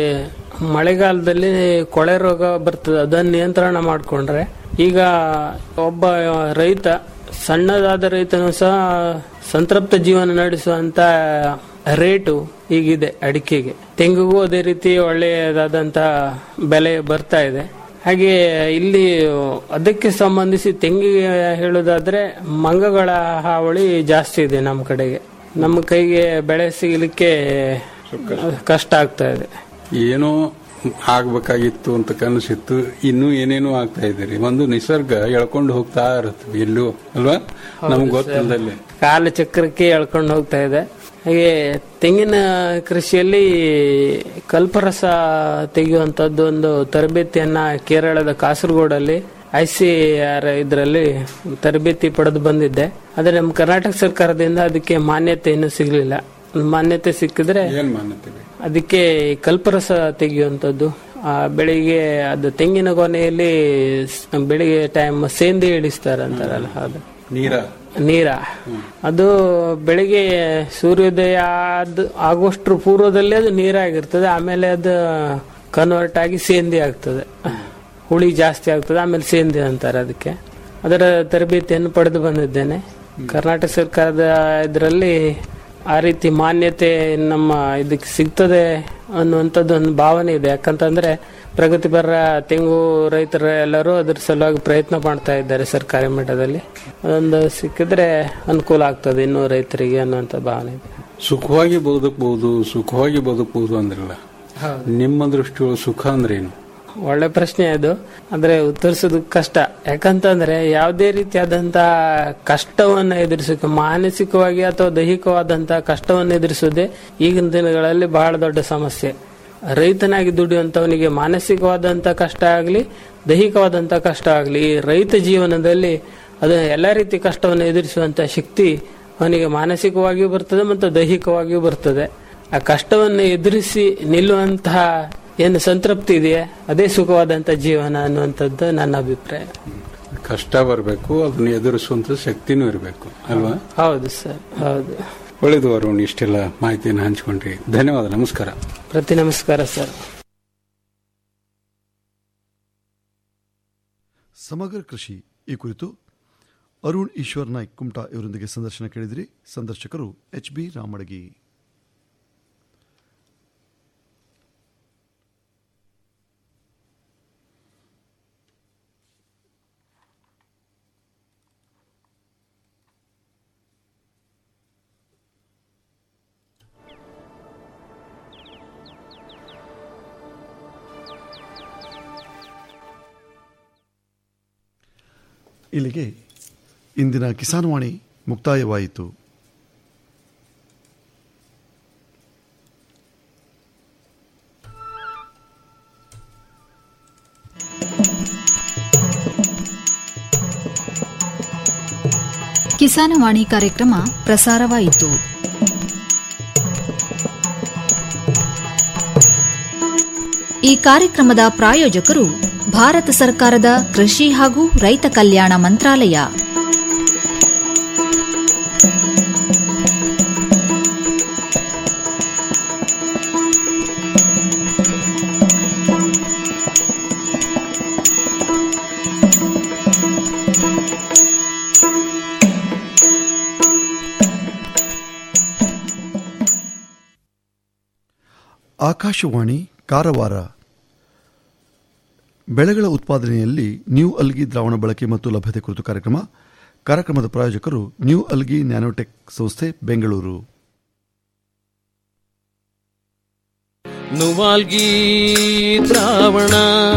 ಮಳೆಗಾಲದಲ್ಲಿ ಕೊಳೆ ರೋಗ ಬರ್ತದೆ ಅದನ್ನು ನಿಯಂತ್ರಣ ಮಾಡಿಕೊಂಡ್ರೆ ಈಗ ಒಬ್ಬ ರೈತ ಸಣ್ಣದಾದ ರೈತನು ಸಹ ಸಂತೃಪ್ತ ಜೀವನ ನಡೆಸುವಂತ ರೇಟು ಈಗಿದೆ ಅಡಿಕೆಗೆ ತೆಂಗಿಗೂ ಅದೇ ರೀತಿ ಒಳ್ಳೆಯದಾದಂತ ಬೆಲೆ ಬರ್ತಾ ಇದೆ ಹಾಗೆ ಇಲ್ಲಿ ಅದಕ್ಕೆ ಸಂಬಂಧಿಸಿ ತೆಂಗಿಗೆ ಹೇಳೋದಾದ್ರೆ ಮಂಗಗಳ ಹಾವಳಿ ಜಾಸ್ತಿ ಇದೆ ನಮ್ಮ ಕಡೆಗೆ ನಮ್ಮ ಕೈಗೆ ಬೆಳೆ ಸಿಗಲಿಕ್ಕೆ ಕಷ್ಟ ಆಗ್ತಾ ಇದೆ ಏನೋ ಆಗ್ಬೇಕಾಗಿತ್ತು ಅಂತ ಕನಸಿತ್ತು ಇನ್ನೂ ಏನೇನೋ ಆಗ್ತಾ ಇದ್ದೀರಿ ಒಂದು ನಿಸರ್ಗ ಎಳ್ಕೊಂಡು ಹೋಗ್ತಾ ಇರುತ್ತೆ ಎಲ್ಲೂ ಅಲ್ವಾ ನಮ್ಗೆ ಗೊತ್ತಿಲ್ಲದಲ್ಲೇ ಕಾಲ ಚಕ್ರಕ್ಕೆ ಎಳ್ಕೊಂಡು ಹೋಗ್ತಾ ಇದೆ ಹಾಗೆ ತೆಂಗಿನ ಕೃಷಿಯಲ್ಲಿ ಕಲ್ಪರಸ ತೆಗೆಯುವಂತದ್ದು ಒಂದು ತರಬೇತಿಯನ್ನ ಕೇರಳದ ಕಾಸರಗೋಡಲ್ಲಿ ಐ ಸಿ ಆರ್ ಇದರಲ್ಲಿ ತರಬೇತಿ ಪಡೆದು ಬಂದಿದ್ದೆ ಆದರೆ ನಮ್ಮ ಕರ್ನಾಟಕ ಸರ್ಕಾರದಿಂದ ಅದಕ್ಕೆ ಮಾನ್ಯತೆ ಇನ್ನೂ ಸಿಗಲಿಲ್ಲ ಮಾನ್ಯತೆ ಸಿಕ್ಕಿದ್ರೆ ಏನ್ ಮಾನ್ಯತೆ ಬೇಕು? ಅದಕ್ಕೆ ಕಲ್ಪರಸ ತೆಗೆಯುವಂಥದ್ದು ಆ ಬೆಳಿಗ್ಗೆ ಅದು ತೆಂಗಿನ ಕೊನೆಯಲ್ಲಿ ಸ್- ಬೆಳಿಗ್ಗೆ ಟೈಮ್ ಸೇಂದಿ ಇಳಿಸ್ತಾರೆ ಅಂತಾರಲ್ಲ ಅದು ನೀರ ನೀರ ಅದು ಬೆಳಿಗ್ಗೆ ಸೂರ್ಯೋದಯ ಆದ್ ಆಗೋಷ್ಟ್ರ ಪೂರ್ವದಲ್ಲಿ ಅದು ನೀರಾಗಿರ್ತದೆ ಆಮೇಲೆ ಅದು ಕನ್ವರ್ಟ್ ಆಗಿ ಸೇಂದಿ ಆಗ್ತದೆ ಹುಳಿ ಜಾಸ್ತಿ ಆಗ್ತದೆ ಆಮೇಲೆ ಸೇಂದಿ ಅಂತಾರೆ ಅದಕ್ಕೆ ಅದರ ತರಬೇತಿಯನ್ನು ಪಡೆದು ಬಂದಿದ್ದೇನೆ ಕರ್ನಾಟಕ ಸರ್ಕಾರದ ಇದರಲ್ಲಿ ಆ ರೀತಿ ಮಾನ್ಯತೆ ನಮ್ಮ ಇದಕ್ಕೆ ಸಿಗ್ತದೆ ಅನ್ನುವಂಥದ್ದು ಒಂದು ಭಾವನೆ ಇದೆ ಯಾಕಂತಂದ್ರೆ ಪ್ರಗತಿಪರ ತೆಂಗು ರೈತರ ಎಲ್ಲರೂ ಅದ್ರ ಸಲುವಾಗಿ ಪ್ರಯತ್ನ ಮಾಡ್ತಾ ಇದ್ದಾರೆ ಸರ್ಕಾರಿ ಮಟ್ಟದಲ್ಲಿ ಅದೊಂದು ಸಿಕ್ಕಿದ್ರೆ ಅನುಕೂಲ ಆಗ್ತದೆ ಇನ್ನೂ ರೈತರಿಗೆ ಅನ್ನುವಂಥ ಭಾವನೆ ಇದೆ ಸುಖವಾಗಿ ಬದುಕಬಹುದು ಸುಖವಾಗಿ ಬದುಕಬಹುದು ಅಂದ್ರಲ್ಲ ನಿಮ್ಮ ದೃಷ್ಟಿಯೊಳಗೆ ಸುಖ ಅಂದ್ರೆ ಏನು ಒಳ್ಳೆ ಪ್ರಶ್ನೆ ಅದು ಆದ್ರೆ ಉತ್ತರಿಸೋದು ಕಷ್ಟ ಯಾಕಂತಂದ್ರೆ ಯಾವುದೇ ರೀತಿಯಾದಂತ ಕಷ್ಟವನ್ನು ಎದುರಿಸೋಕೆ ಮಾನಸಿಕವಾಗಿ ಅಥವಾ ದೈಹಿಕವಾದಂತ ಕಷ್ಟವನ್ನು ಎದುರಿಸೋದೇ ಈಗಿನ ದಿನಗಳಲ್ಲಿ ಬಹಳ ದೊಡ್ಡ ಸಮಸ್ಯೆ ರೈತನಾಗಿ ದುಡಿಯುವಂತವನಿಗೆ ಮಾನಸಿಕವಾದಂತ ಕಷ್ಟ ಆಗಲಿ ದೈಹಿಕವಾದಂತ ಕಷ್ಟ ಆಗಲಿ ಈ ರೈತ ಜೀವನದಲ್ಲಿ ಅದು ಎಲ್ಲ ರೀತಿ ಕಷ್ಟವನ್ನು ಎದುರಿಸುವಂತ ಶಕ್ತಿ ಅವನಿಗೆ ಮಾನಸಿಕವಾಗಿಯೂ ಬರ್ತದೆ ಮತ್ತು ದೈಹಿಕವಾಗಿಯೂ ಬರ್ತದೆ ಆ ಕಷ್ಟವನ್ನು ಎದುರಿಸಿ ನಿಲ್ಲುವಂತಹ ಏನು ಸಂತೃಪ್ತಿ ಇದೆಯಾ ಅದೇ ಸುಖವಾದಂತ ಜೀವನ ಅನ್ನುವಂಥದ್ದು ನನ್ನ ಅಭಿಪ್ರಾಯ ಕಷ್ಟ ಬರಬೇಕು ಅದನ್ನ ಎದುರಿಸುವಂತ ಶಕ್ತಿನೂ ಇರಬೇಕು ಅಲ್ವಾ ಹೌದು ಸರ್ ಹೌದು ಒಳ್ಳೇದು ಅರುಣ್ ಇಷ್ಟೆಲ್ಲ ಮಾಹಿತಿಯನ್ನು ಹಂಚ್ಕೊಂಡ್ರಿ ಧನ್ಯವಾದ ನಮಸ್ಕಾರ ಪ್ರತಿ ನಮಸ್ಕಾರ ಸರ್ ಸಮಗ್ರ ಕೃಷಿ ಈ ಕುರಿತು ಅರುಣ್ ಈಶ್ವರ್ ನಾಯ್ಕ್ ಕುಮಟಾ ಇವರೊಂದಿಗೆ ಸಂದರ್ಶನ ಕೇಳಿದಿರಿ ಸಂದರ್ಶಕರು ಎಚ್ ಬಿ ರಾಮಡಗಿ ಇಲ್ಲಿಗೆ ಇಂದಿನ ಕಿಸಾನ್ವಾಣಿ ಮುಕ್ತಾಯವಾಯಿತು ಕಿಸಾನವಾಣಿ ಕಾರ್ಯಕ್ರಮ ಪ್ರಸಾರವಾಯಿತು ಈ ಕಾರ್ಯಕ್ರಮದ ಪ್ರಾಯೋಜಕರು ಭಾರತ ಸರ್ಕಾರದ ಕೃಷಿ ಹಾಗೂ ರೈತ ಕಲ್ಯಾಣ ಮಂತ್ರಾಲಯ ಆಕಾಶವಾಣಿ ಕಾರವಾರ ಬೆಳೆಗಳ ಉತ್ಪಾದನೆಯಲ್ಲಿ ನ್ಯೂ ಅಲ್ಗಿ ದ್ರಾವಣ ಬಳಕೆ ಮತ್ತು ಲಭ್ಯತೆ ಕುರಿತು ಕಾರ್ಯಕ್ರಮ ಕಾರ್ಯಕ್ರಮದ ಪ್ರಾಯೋಜಕರು ನ್ಯೂ ಅಲ್ಗಿ ನ್ಯಾನೋಟೆಕ್ ಸಂಸ್ಥೆ ಬೆಂಗಳೂರು ನುವಾಲ್ಗಿ ದ್ರಾವಣ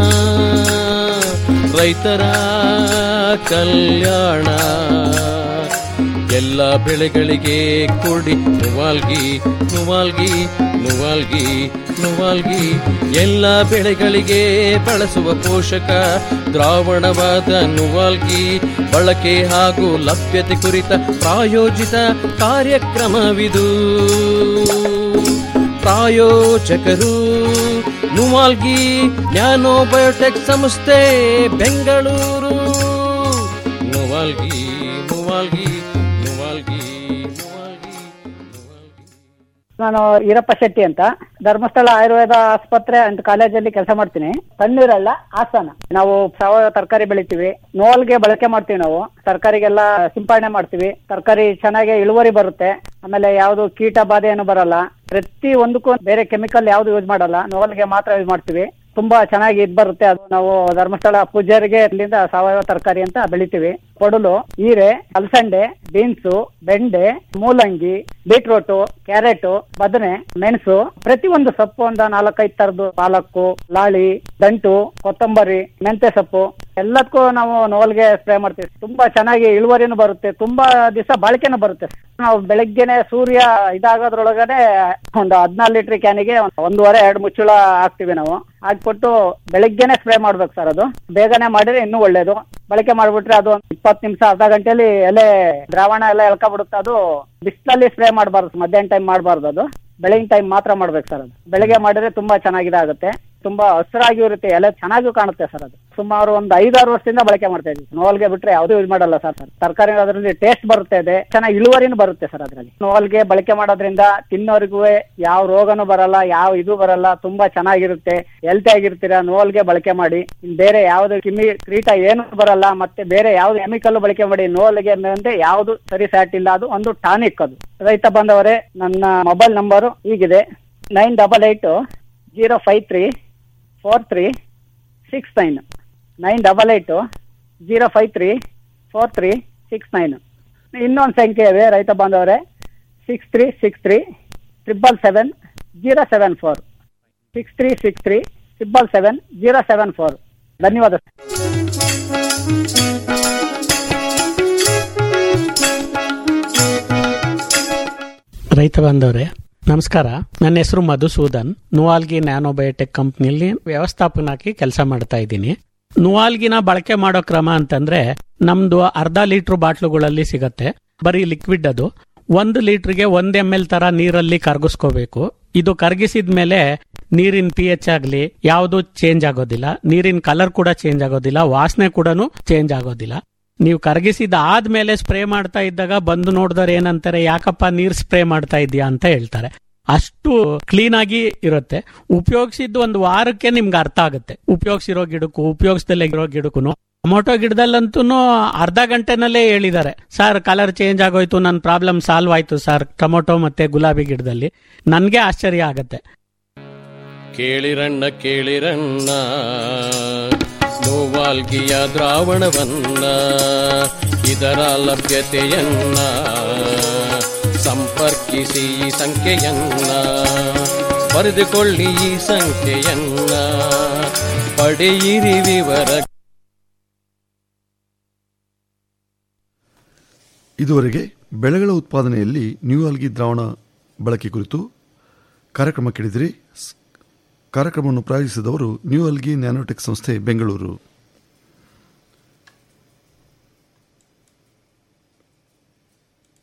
ರೈತರ ಕಲ್ಯಾಣ ಎಲ್ಲ ಬೆಳೆಗಳಿಗೆ ಕೊಡಿ ನುವಾಲ್ಗಿ ನುವಾಲ್ಗಿ ನುವಾಲ್ಗಿ ನುವಾಲ್ಗಿ ಎಲ್ಲ ಬೆಳೆಗಳಿಗೆ ಬಳಸುವ ಪೋಷಕ ದ್ರಾವಣವಾದ ನುವಾಲ್ಗಿ ಬಳಕೆ ಹಾಗೂ ಲಭ್ಯತೆ ಕುರಿತ ಪ್ರಾಯೋಜಿತ ಕಾರ್ಯಕ್ರಮವಿದು ಪ್ರಾಯೋಜಕರು ನುವಾಲ್ಗಿ ನ್ಯಾನೋ ಬಯೋಟೆಕ್ ಸಂಸ್ಥೆ ಬೆಂಗಳೂರು ನುವಾಲ್ಗಿ ನುವಾಲ್ಗಿ ನುವಾಲ್ಗಿ ನಾನು ಈರಪ್ಪ ಶೆಟ್ಟಿ ಅಂತ ಧರ್ಮಸ್ಥಳ ಆಯುರ್ವೇದ ಆಸ್ಪತ್ರೆ ಅಂಡ್ ಕಾಲೇಜಲ್ಲಿ ಕೆಲಸ ಮಾಡ್ತೀನಿ ತಣ್ಣೀರಲ್ಲ ಹಾಸನ ನಾವು ಸಾವಯವ ತರಕಾರಿ ಬೆಳಿತೀವಿ ನೋಲ್ಗೆ ಬಳಕೆ ಮಾಡ್ತೀವಿ ನಾವು ತರಕಾರಿಗೆಲ್ಲ ಸಿಂಪರಣೆ ಮಾಡ್ತೀವಿ ತರಕಾರಿ ಚೆನ್ನಾಗಿ ಇಳುವರಿ ಬರುತ್ತೆ ಆಮೇಲೆ ಯಾವುದು ಕೀಟ ಬಾಧೆ ಏನು ಬರಲ್ಲ ಪ್ರತಿ ಒಂದಕ್ಕೂ ಬೇರೆ ಕೆಮಿಕಲ್ ಯಾವ್ದು ಯೂಸ್ ಮಾಡಲ್ಲ ನೋಲ್ಗೆ ಮಾತ್ರ ಯೂಸ್ ಮಾಡ್ತೀವಿ ತುಂಬಾ ಚೆನ್ನಾಗಿ ಇದ್ ಬರುತ್ತೆ ಅದು ನಾವು ಧರ್ಮಸ್ಥಳ ಪೂಜಾರಿಗೆ ಇಲ್ಲಿಂದ ಸಾವಯವ ತರಕಾರಿ ಅಂತ ಬೆಳಿತೀವಿ ಕೊಡಲು ಹೀರೆ ಅಲಸಂಡೆ ಬೀನ್ಸು ಬೆಂಡೆ ಮೂಲಂಗಿ ಬೀಟ್ರೂಟು ಕ್ಯಾರೆಟ್ ಬದನೆ ಮೆಣಸು ಪ್ರತಿ ಒಂದು ಸೊಪ್ಪು ಒಂದು ನಾಲ್ಕೈದು ತರದ್ದು ಪಾಲಕ್ಕು ಲಾಳಿ ದಂಟು ಕೊತ್ತಂಬರಿ ಮೆಂತೆ ಸೊಪ್ಪು ಎಲ್ಲದಕ್ಕೂ ನಾವು ನೋಲ್ಗೆ ಸ್ಪ್ರೇ ಮಾಡ್ತೀವಿ ತುಂಬಾ ಚೆನ್ನಾಗಿ ಇಳುವರಿನೂ ಬರುತ್ತೆ ತುಂಬಾ ದಿವಸ ಬಾಳಿಕೆನೂ ಬರುತ್ತೆ ನಾವು ಬೆಳಗ್ಗೆನೆ ಸೂರ್ಯ ಇದಾಗೋದ್ರೊಳಗನೆ ಒಂದು ಹದಿನಾರು ಲೀಟರ್ ಕ್ಯಾನಿಗೆ ಒಂದೂವರೆ ಎರಡು ಮುಚ್ಚಳ ಹಾಕ್ತಿವಿ ನಾವು ಹಾಕ್ಬಿಟ್ಟು ಬೆಳಗ್ಗೆನೆ ಸ್ಪ್ರೇ ಮಾಡ್ಬೇಕು ಸರ್ ಅದು ಬೇಗನೆ ಮಾಡಿದ್ರೆ ಇನ್ನೂ ಒಳ್ಳೇದು ಬಳಕೆ ಮಾಡ್ಬಿಟ್ರೆ ಅದು ಒಂದು ಇಪ್ಪತ್ತು ನಿಮಿಷ ಅರ್ಧ ಗಂಟೆಲಿ ಎಲೆ ದ್ರಾವಣ ಎಲ್ಲ ಎಳ್ಕೊಬಿಡುತ್ತೆ ಅದು ಬಿಸಿಲಲ್ಲಿ ಸ್ಪ್ರೇ ಮಾಡಬಾರ್ದು ಮಧ್ಯಾಹ್ನ ಟೈಮ್ ಮಾಡಬಾರ್ದು ಅದು ಬೆಳಗಿನ ಟೈಮ್ ಮಾತ್ರ ಮಾಡ್ಬೇಕು ಸರ್ ಅದು ಬೆಳಗ್ಗೆ ಮಾಡಿದ್ರೆ ತುಂಬಾ ಚೆನ್ನಾಗಿದಾಗುತ್ತೆ ತುಂಬಾ ಹಸಿರಾಗಿ ಇರುತ್ತೆ ಎಲೆ ಚೆನ್ನಾಗೂ ಕಾಣುತ್ತೆ ಸರ್ ಅದು ಸುಮಾರು ಒಂದು ಐದಾರು ವರ್ಷದಿಂದ ಬಳಕೆ ಮಾಡ್ತಾ ಇದ್ದೀವಿ ನೋವಲ್ಗೆ ಬಿಟ್ರೆ ಯಾವ್ದು ಯೂಸ್ ಮಾಡಲ್ಲ ಸರ್ ಸರ್ ತರಕಾರಿ ಅದರಲ್ಲಿ ಟೇಸ್ಟ್ ಬರುತ್ತೆ ಇದೆ ಚೆನ್ನಾಗಿ ಇಳುವರಿನೂ ಬರುತ್ತೆ ಸರ್ ಅದರಲ್ಲಿ ನೋವಲ್ಗೆ ಬಳಕೆ ಮಾಡೋದ್ರಿಂದ ತಿನ್ನೋರಿಗೂ ಯಾವ ರೋಗನೂ ಬರಲ್ಲ ಯಾವ ಇದು ಬರಲ್ಲ ತುಂಬಾ ಚೆನ್ನಾಗಿರುತ್ತೆ ಹೆಲ್ತಿ ಆಗಿರ್ತೀರಾ ನೋವಲ್ಗೆ ಬಳಕೆ ಮಾಡಿ ಇನ್ ಬೇರೆ ಯಾವ್ದು ಕಿಮಿ ಕ್ರೀಟ ಏನು ಬರಲ್ಲ ಮತ್ತೆ ಬೇರೆ ಯಾವ್ದು ಕೆಮಿಕಲ್ ಬಳಕೆ ಮಾಡಿ ನೋವಲ್ಗೆ ಅಂದ್ರೆ ಯಾವ್ದು ಸರಿ ಸ್ಯಾಟ್ ಇಲ್ಲ ಅದು ಒಂದು ಟಾನಿಕ್ ಅದು ರೈತ ಬಂದವರೇ ನನ್ನ ಮೊಬೈಲ್ ನಂಬರು ಹೀಗಿದೆ nine double eight zero five three four three six nine nine double eight zero five three four three six nine ಇನ್ನೊಂದು ಸಂಖ್ಯೆ ಇದೆ ರೈತ ಬಾಂಧವರೇ six three six three triple seven zero seven four six three six three triple seven zero seven four ಧನ್ಯವಾದ ರೈತ ಬಾಂಧವರೇ ನಮಸ್ಕಾರ ನನ್ನ ಹೆಸರು ಮಧುಸೂದನ್ ನುವಾಲ್ಗಿ ನ್ಯಾನೋಬಯೋಟೆಕ್ ಕಂಪ್ನಿಯಲ್ಲಿ ವ್ಯವಸ್ಥಾಪನಾಗಿ ಕೆಲಸ ಮಾಡ್ತಾ ಇದ್ದೀನಿ ನುವಾಲ್ಗಿನ ಬಳಕೆ ಮಾಡೋ ಕ್ರಮ ಅಂತಂದ್ರೆ ನಮ್ದು ಅರ್ಧ ಲೀಟರ್ ಬಾಟ್ಲುಗಳಲ್ಲಿ ಸಿಗತ್ತೆ ಬರೀ ಲಿಕ್ವಿಡ್ ಅದು ಒಂದು ಲೀಟರ್ಗೆ ಒಂದ್ ಎಂ ಎಲ್ ತರ ನೀರಲ್ಲಿ ಕರಗಿಸ್ಕೋಬೇಕು ಇದು ಕರಗಿಸಿದ ಮೇಲೆ ನೀರಿನ ಪಿ ಎಚ್ ಆಗಲಿ ಯಾವುದು ಚೇಂಜ್ ಆಗೋದಿಲ್ಲ ನೀರಿನ ಕಲರ್ ಕೂಡ ಚೇಂಜ್ ಆಗೋದಿಲ್ಲ ವಾಸನೆ ಕೂಡ ಚೇಂಜ್ ಆಗೋದಿಲ್ಲ ನೀವು ಕರಗಿಸಿದ ಆದ್ಮೇಲೆ ಸ್ಪ್ರೇ ಮಾಡ್ತಾ ಇದ್ದಾಗ ಬಂದು ನೋಡಿದ್ರೆ ಏನಂತಾರೆ ಯಾಕಪ್ಪ ನೀರ್ ಸ್ಪ್ರೇ ಮಾಡ್ತಾ ಇದೀಯಾ ಅಂತ ಹೇಳ್ತಾರೆ ಅಷ್ಟು ಕ್ಲೀನ್ ಆಗಿ ಇರುತ್ತೆ ಉಪಯೋಗಿಸಿದ್ದು ಒಂದು ವಾರಕ್ಕೆ ನಿಮ್ಗೆ ಅರ್ಥ ಆಗುತ್ತೆ ಉಪಯೋಗಿಸಿರೋ ಗಿಡಕ್ಕೂ ಉಪಯೋಗಿಸ್ದಲ್ಲೇ ಇರೋ ಗಿಡಕ್ಕೂ ಟೊಮೊಟೊ ಗಿಡದಲ್ಲಂತೂ ಅರ್ಧ ಗಂಟೆನಲ್ಲೇ ಹೇಳಿದ್ದಾರೆ ಸರ್ ಕಲರ್ ಚೇಂಜ್ ಆಗೋಯ್ತು ನನ್ನ ಪ್ರಾಬ್ಲಮ್ ಸಾಲ್ವ್ ಆಯ್ತು ಸರ್ ಟೊಮೊಟೊ ಮತ್ತೆ ಗುಲಾಬಿ ಗಿಡದಲ್ಲಿ ನನ್ಗೆ ಆಶ್ಚರ್ಯ ಆಗತ್ತೆ ಕೇಳಿರಣ್ಣ ಕೇಳಿರಣ್ಣ ನೋವಾಲ್ಗಿಯ ದ್ರಾವಣವನ್ನ ಇದರ ಲಭ್ಯತೆಯನ್ನ ಸಂಪರ್ಕಿಸಿ ಈ ಸಂಖ್ಯೆಯನ್ನ ಬರೆದುಕೊಳ್ಳಿ ಈ ಸಂಖ್ಯೆಯನ್ನ ಪಡೆಯಿರಿ ವಿವರ ಇದುವರೆಗೆ ಬೆಳೆಗಳ ಉತ್ಪಾದನೆಯಲ್ಲಿ ನ್ಯೂ ಆಲ್ಗಿ ದ್ರಾವಣ ಬಳಕೆ ಕುರಿತು ಕಾರ್ಯಕ್ರಮ ಕೇಳಿದಿರಿ ಸ್- ಕಾರ್ಯಕ್ರಮವನ್ನು ಪ್ರಾಯೋಜಿಸಿದವರು ನ್ಯೂ ಆಲ್ಗಿ ನ್ಯಾನೋಟೆಕ್ ಸಂಸ್ಥೆ ಬೆಂಗಳೂರು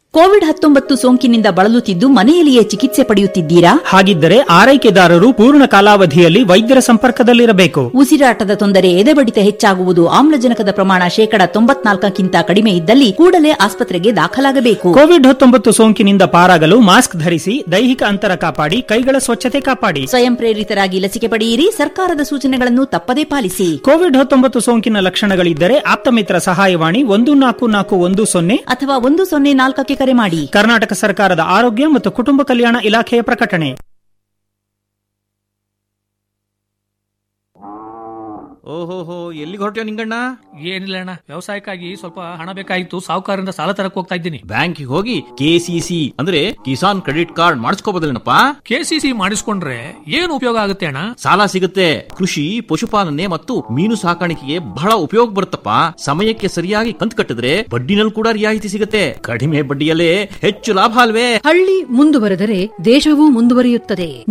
ಕೋವಿಡ್ ಹತ್ತೊಂಬತ್ತು ಸೋಂಕಿನಿಂದ ಬಳಲುತ್ತಿದ್ದು ಮನೆಯಲ್ಲಿಯೇ ಚಿಕಿತ್ಸೆ ಪಡೆಯುತ್ತಿದ್ದೀರಾ ಹಾಗಿದ್ದರೆ ಆರೈಕೆದಾರರು ಪೂರ್ಣ ಕಾಲಾವಧಿಯಲ್ಲಿ ವೈದ್ಯರ ಸಂಪರ್ಕದಲ್ಲಿರಬೇಕು ಉಸಿರಾಟದ ತೊಂದರೆ ಎದೆಬಡಿತ ಹೆಚ್ಚಾಗುವುದು ಆಮ್ಲಜನಕದ ಪ್ರಮಾಣ ಶೇಕಡ ತೊಂಬತ್ನಾಲ್ಕಕ್ಕಿಂತ ಕಡಿಮೆ ಇದ್ದಲ್ಲಿ ಕೂಡಲೇ ಆಸ್ಪತ್ರೆಗೆ ದಾಖಲಾಗಬೇಕು ಕೋವಿಡ್ ಹತ್ತೊಂಬತ್ತು ಸೋಂಕಿನಿಂದ ಪಾರಾಗಲು ಮಾಸ್ಕ್ ಧರಿಸಿ ದೈಹಿಕ ಅಂತರ ಕಾಪಾಡಿ ಕೈಗಳ ಸ್ವಚ್ಛತೆ ಕಾಪಾಡಿ ಸ್ವಯಂ ಪ್ರೇರಿತರಾಗಿ ಲಸಿಕೆ ಪಡೆಯಿರಿ ಸರ್ಕಾರದ ಸೂಚನೆಗಳನ್ನು ತಪ್ಪದೇ ಪಾಲಿಸಿ ಕೋವಿಡ್ ಹತ್ತೊಂಬತ್ತು ಸೋಂಕಿನ ಲಕ್ಷಣಗಳಿದ್ದರೆ ಆಪ್ತಮಿತ್ರ ಸಹಾಯವಾಣಿ ಒಂದು ನಾಲ್ಕು ನಾಲ್ಕು ಒಂದು ಸೊನ್ನೆ ಅಥವಾ ಒಂದು ಸೊನ್ನೆ ನಾಲ್ಕಕ್ಕೆ ಕರೆ ಮಾಡಿ ಕರ್ನಾಟಕ ಸರ್ಕಾರದ ಆರೋಗ್ಯ ಮತ್ತು ಕುಟುಂಬ ಕಲ್ಯಾಣ ಇಲಾಖೆಯ ಪ್ರಕಟಣೆ ಓಹೋಹೋ ಎಲ್ಲಿಗೆ ಹೊರಟ್ಯೋ ನಿಂಗಣ್ಣ ಏನಿಲ್ಲ ಅಣ್ಣ ವ್ಯವಸಾಯಕ್ಕಾಗಿ ಸ್ವಲ್ಪ ಹಣ ಬೇಕಾಗಿತ್ತು ಸಾಹುಕಾರರಿಂದ ಸಾಲ ತರಕ್ ಹೋಗ್ತಾ ಇದ್ದೀನಿ ಬ್ಯಾಂಕಿಗೆ ಹೋಗಿ ಕೆಸಿಸಿ ಅಂದ್ರೆ ಕಿಸಾನ್ ಕ್ರೆಡಿಟ್ ಕಾರ್ಡ್ ಮಾಡಿಸ್ಕೋಬೋದಲ್ಲೇನಪ್ಪ ಕೆಸಿಸಿ ಮಾಡಿಸ್ಕೊಂಡ್ರೆ ಏನು ಉಪಯೋಗ ಆಗುತ್ತೆ ಅಣ್ಣ ಸಾಲ ಸಿಗುತ್ತೆ ಕೃಷಿ ಪಶುಪಾಲನೆ ಮತ್ತು ಮೀನು ಸಾಕಾಣಿಕೆಗೆ ಬಹಳ ಉಪಯೋಗ ಬರುತ್ತಪ್ಪ ಸಮಯಕ್ಕೆ ಸರಿಯಾಗಿ ಕಂತು ಕಟ್ಟಿದ್ರೆ ಬಡ್ಡಿನಲ್ಲಿ ಕೂಡ ರಿಯಾಯಿತಿ ಸಿಗುತ್ತೆ ಕಡಿಮೆ ಬಡ್ಡಿಯಲ್ಲೇ ಹೆಚ್ಚು ಲಾಭ ಅಲ್ವೇ ಹಳ್ಳಿ ಮುಂದುವರೆದರೆ ದೇಶವೂ ಮುಂದುವರಿಯುತ್ತದೆ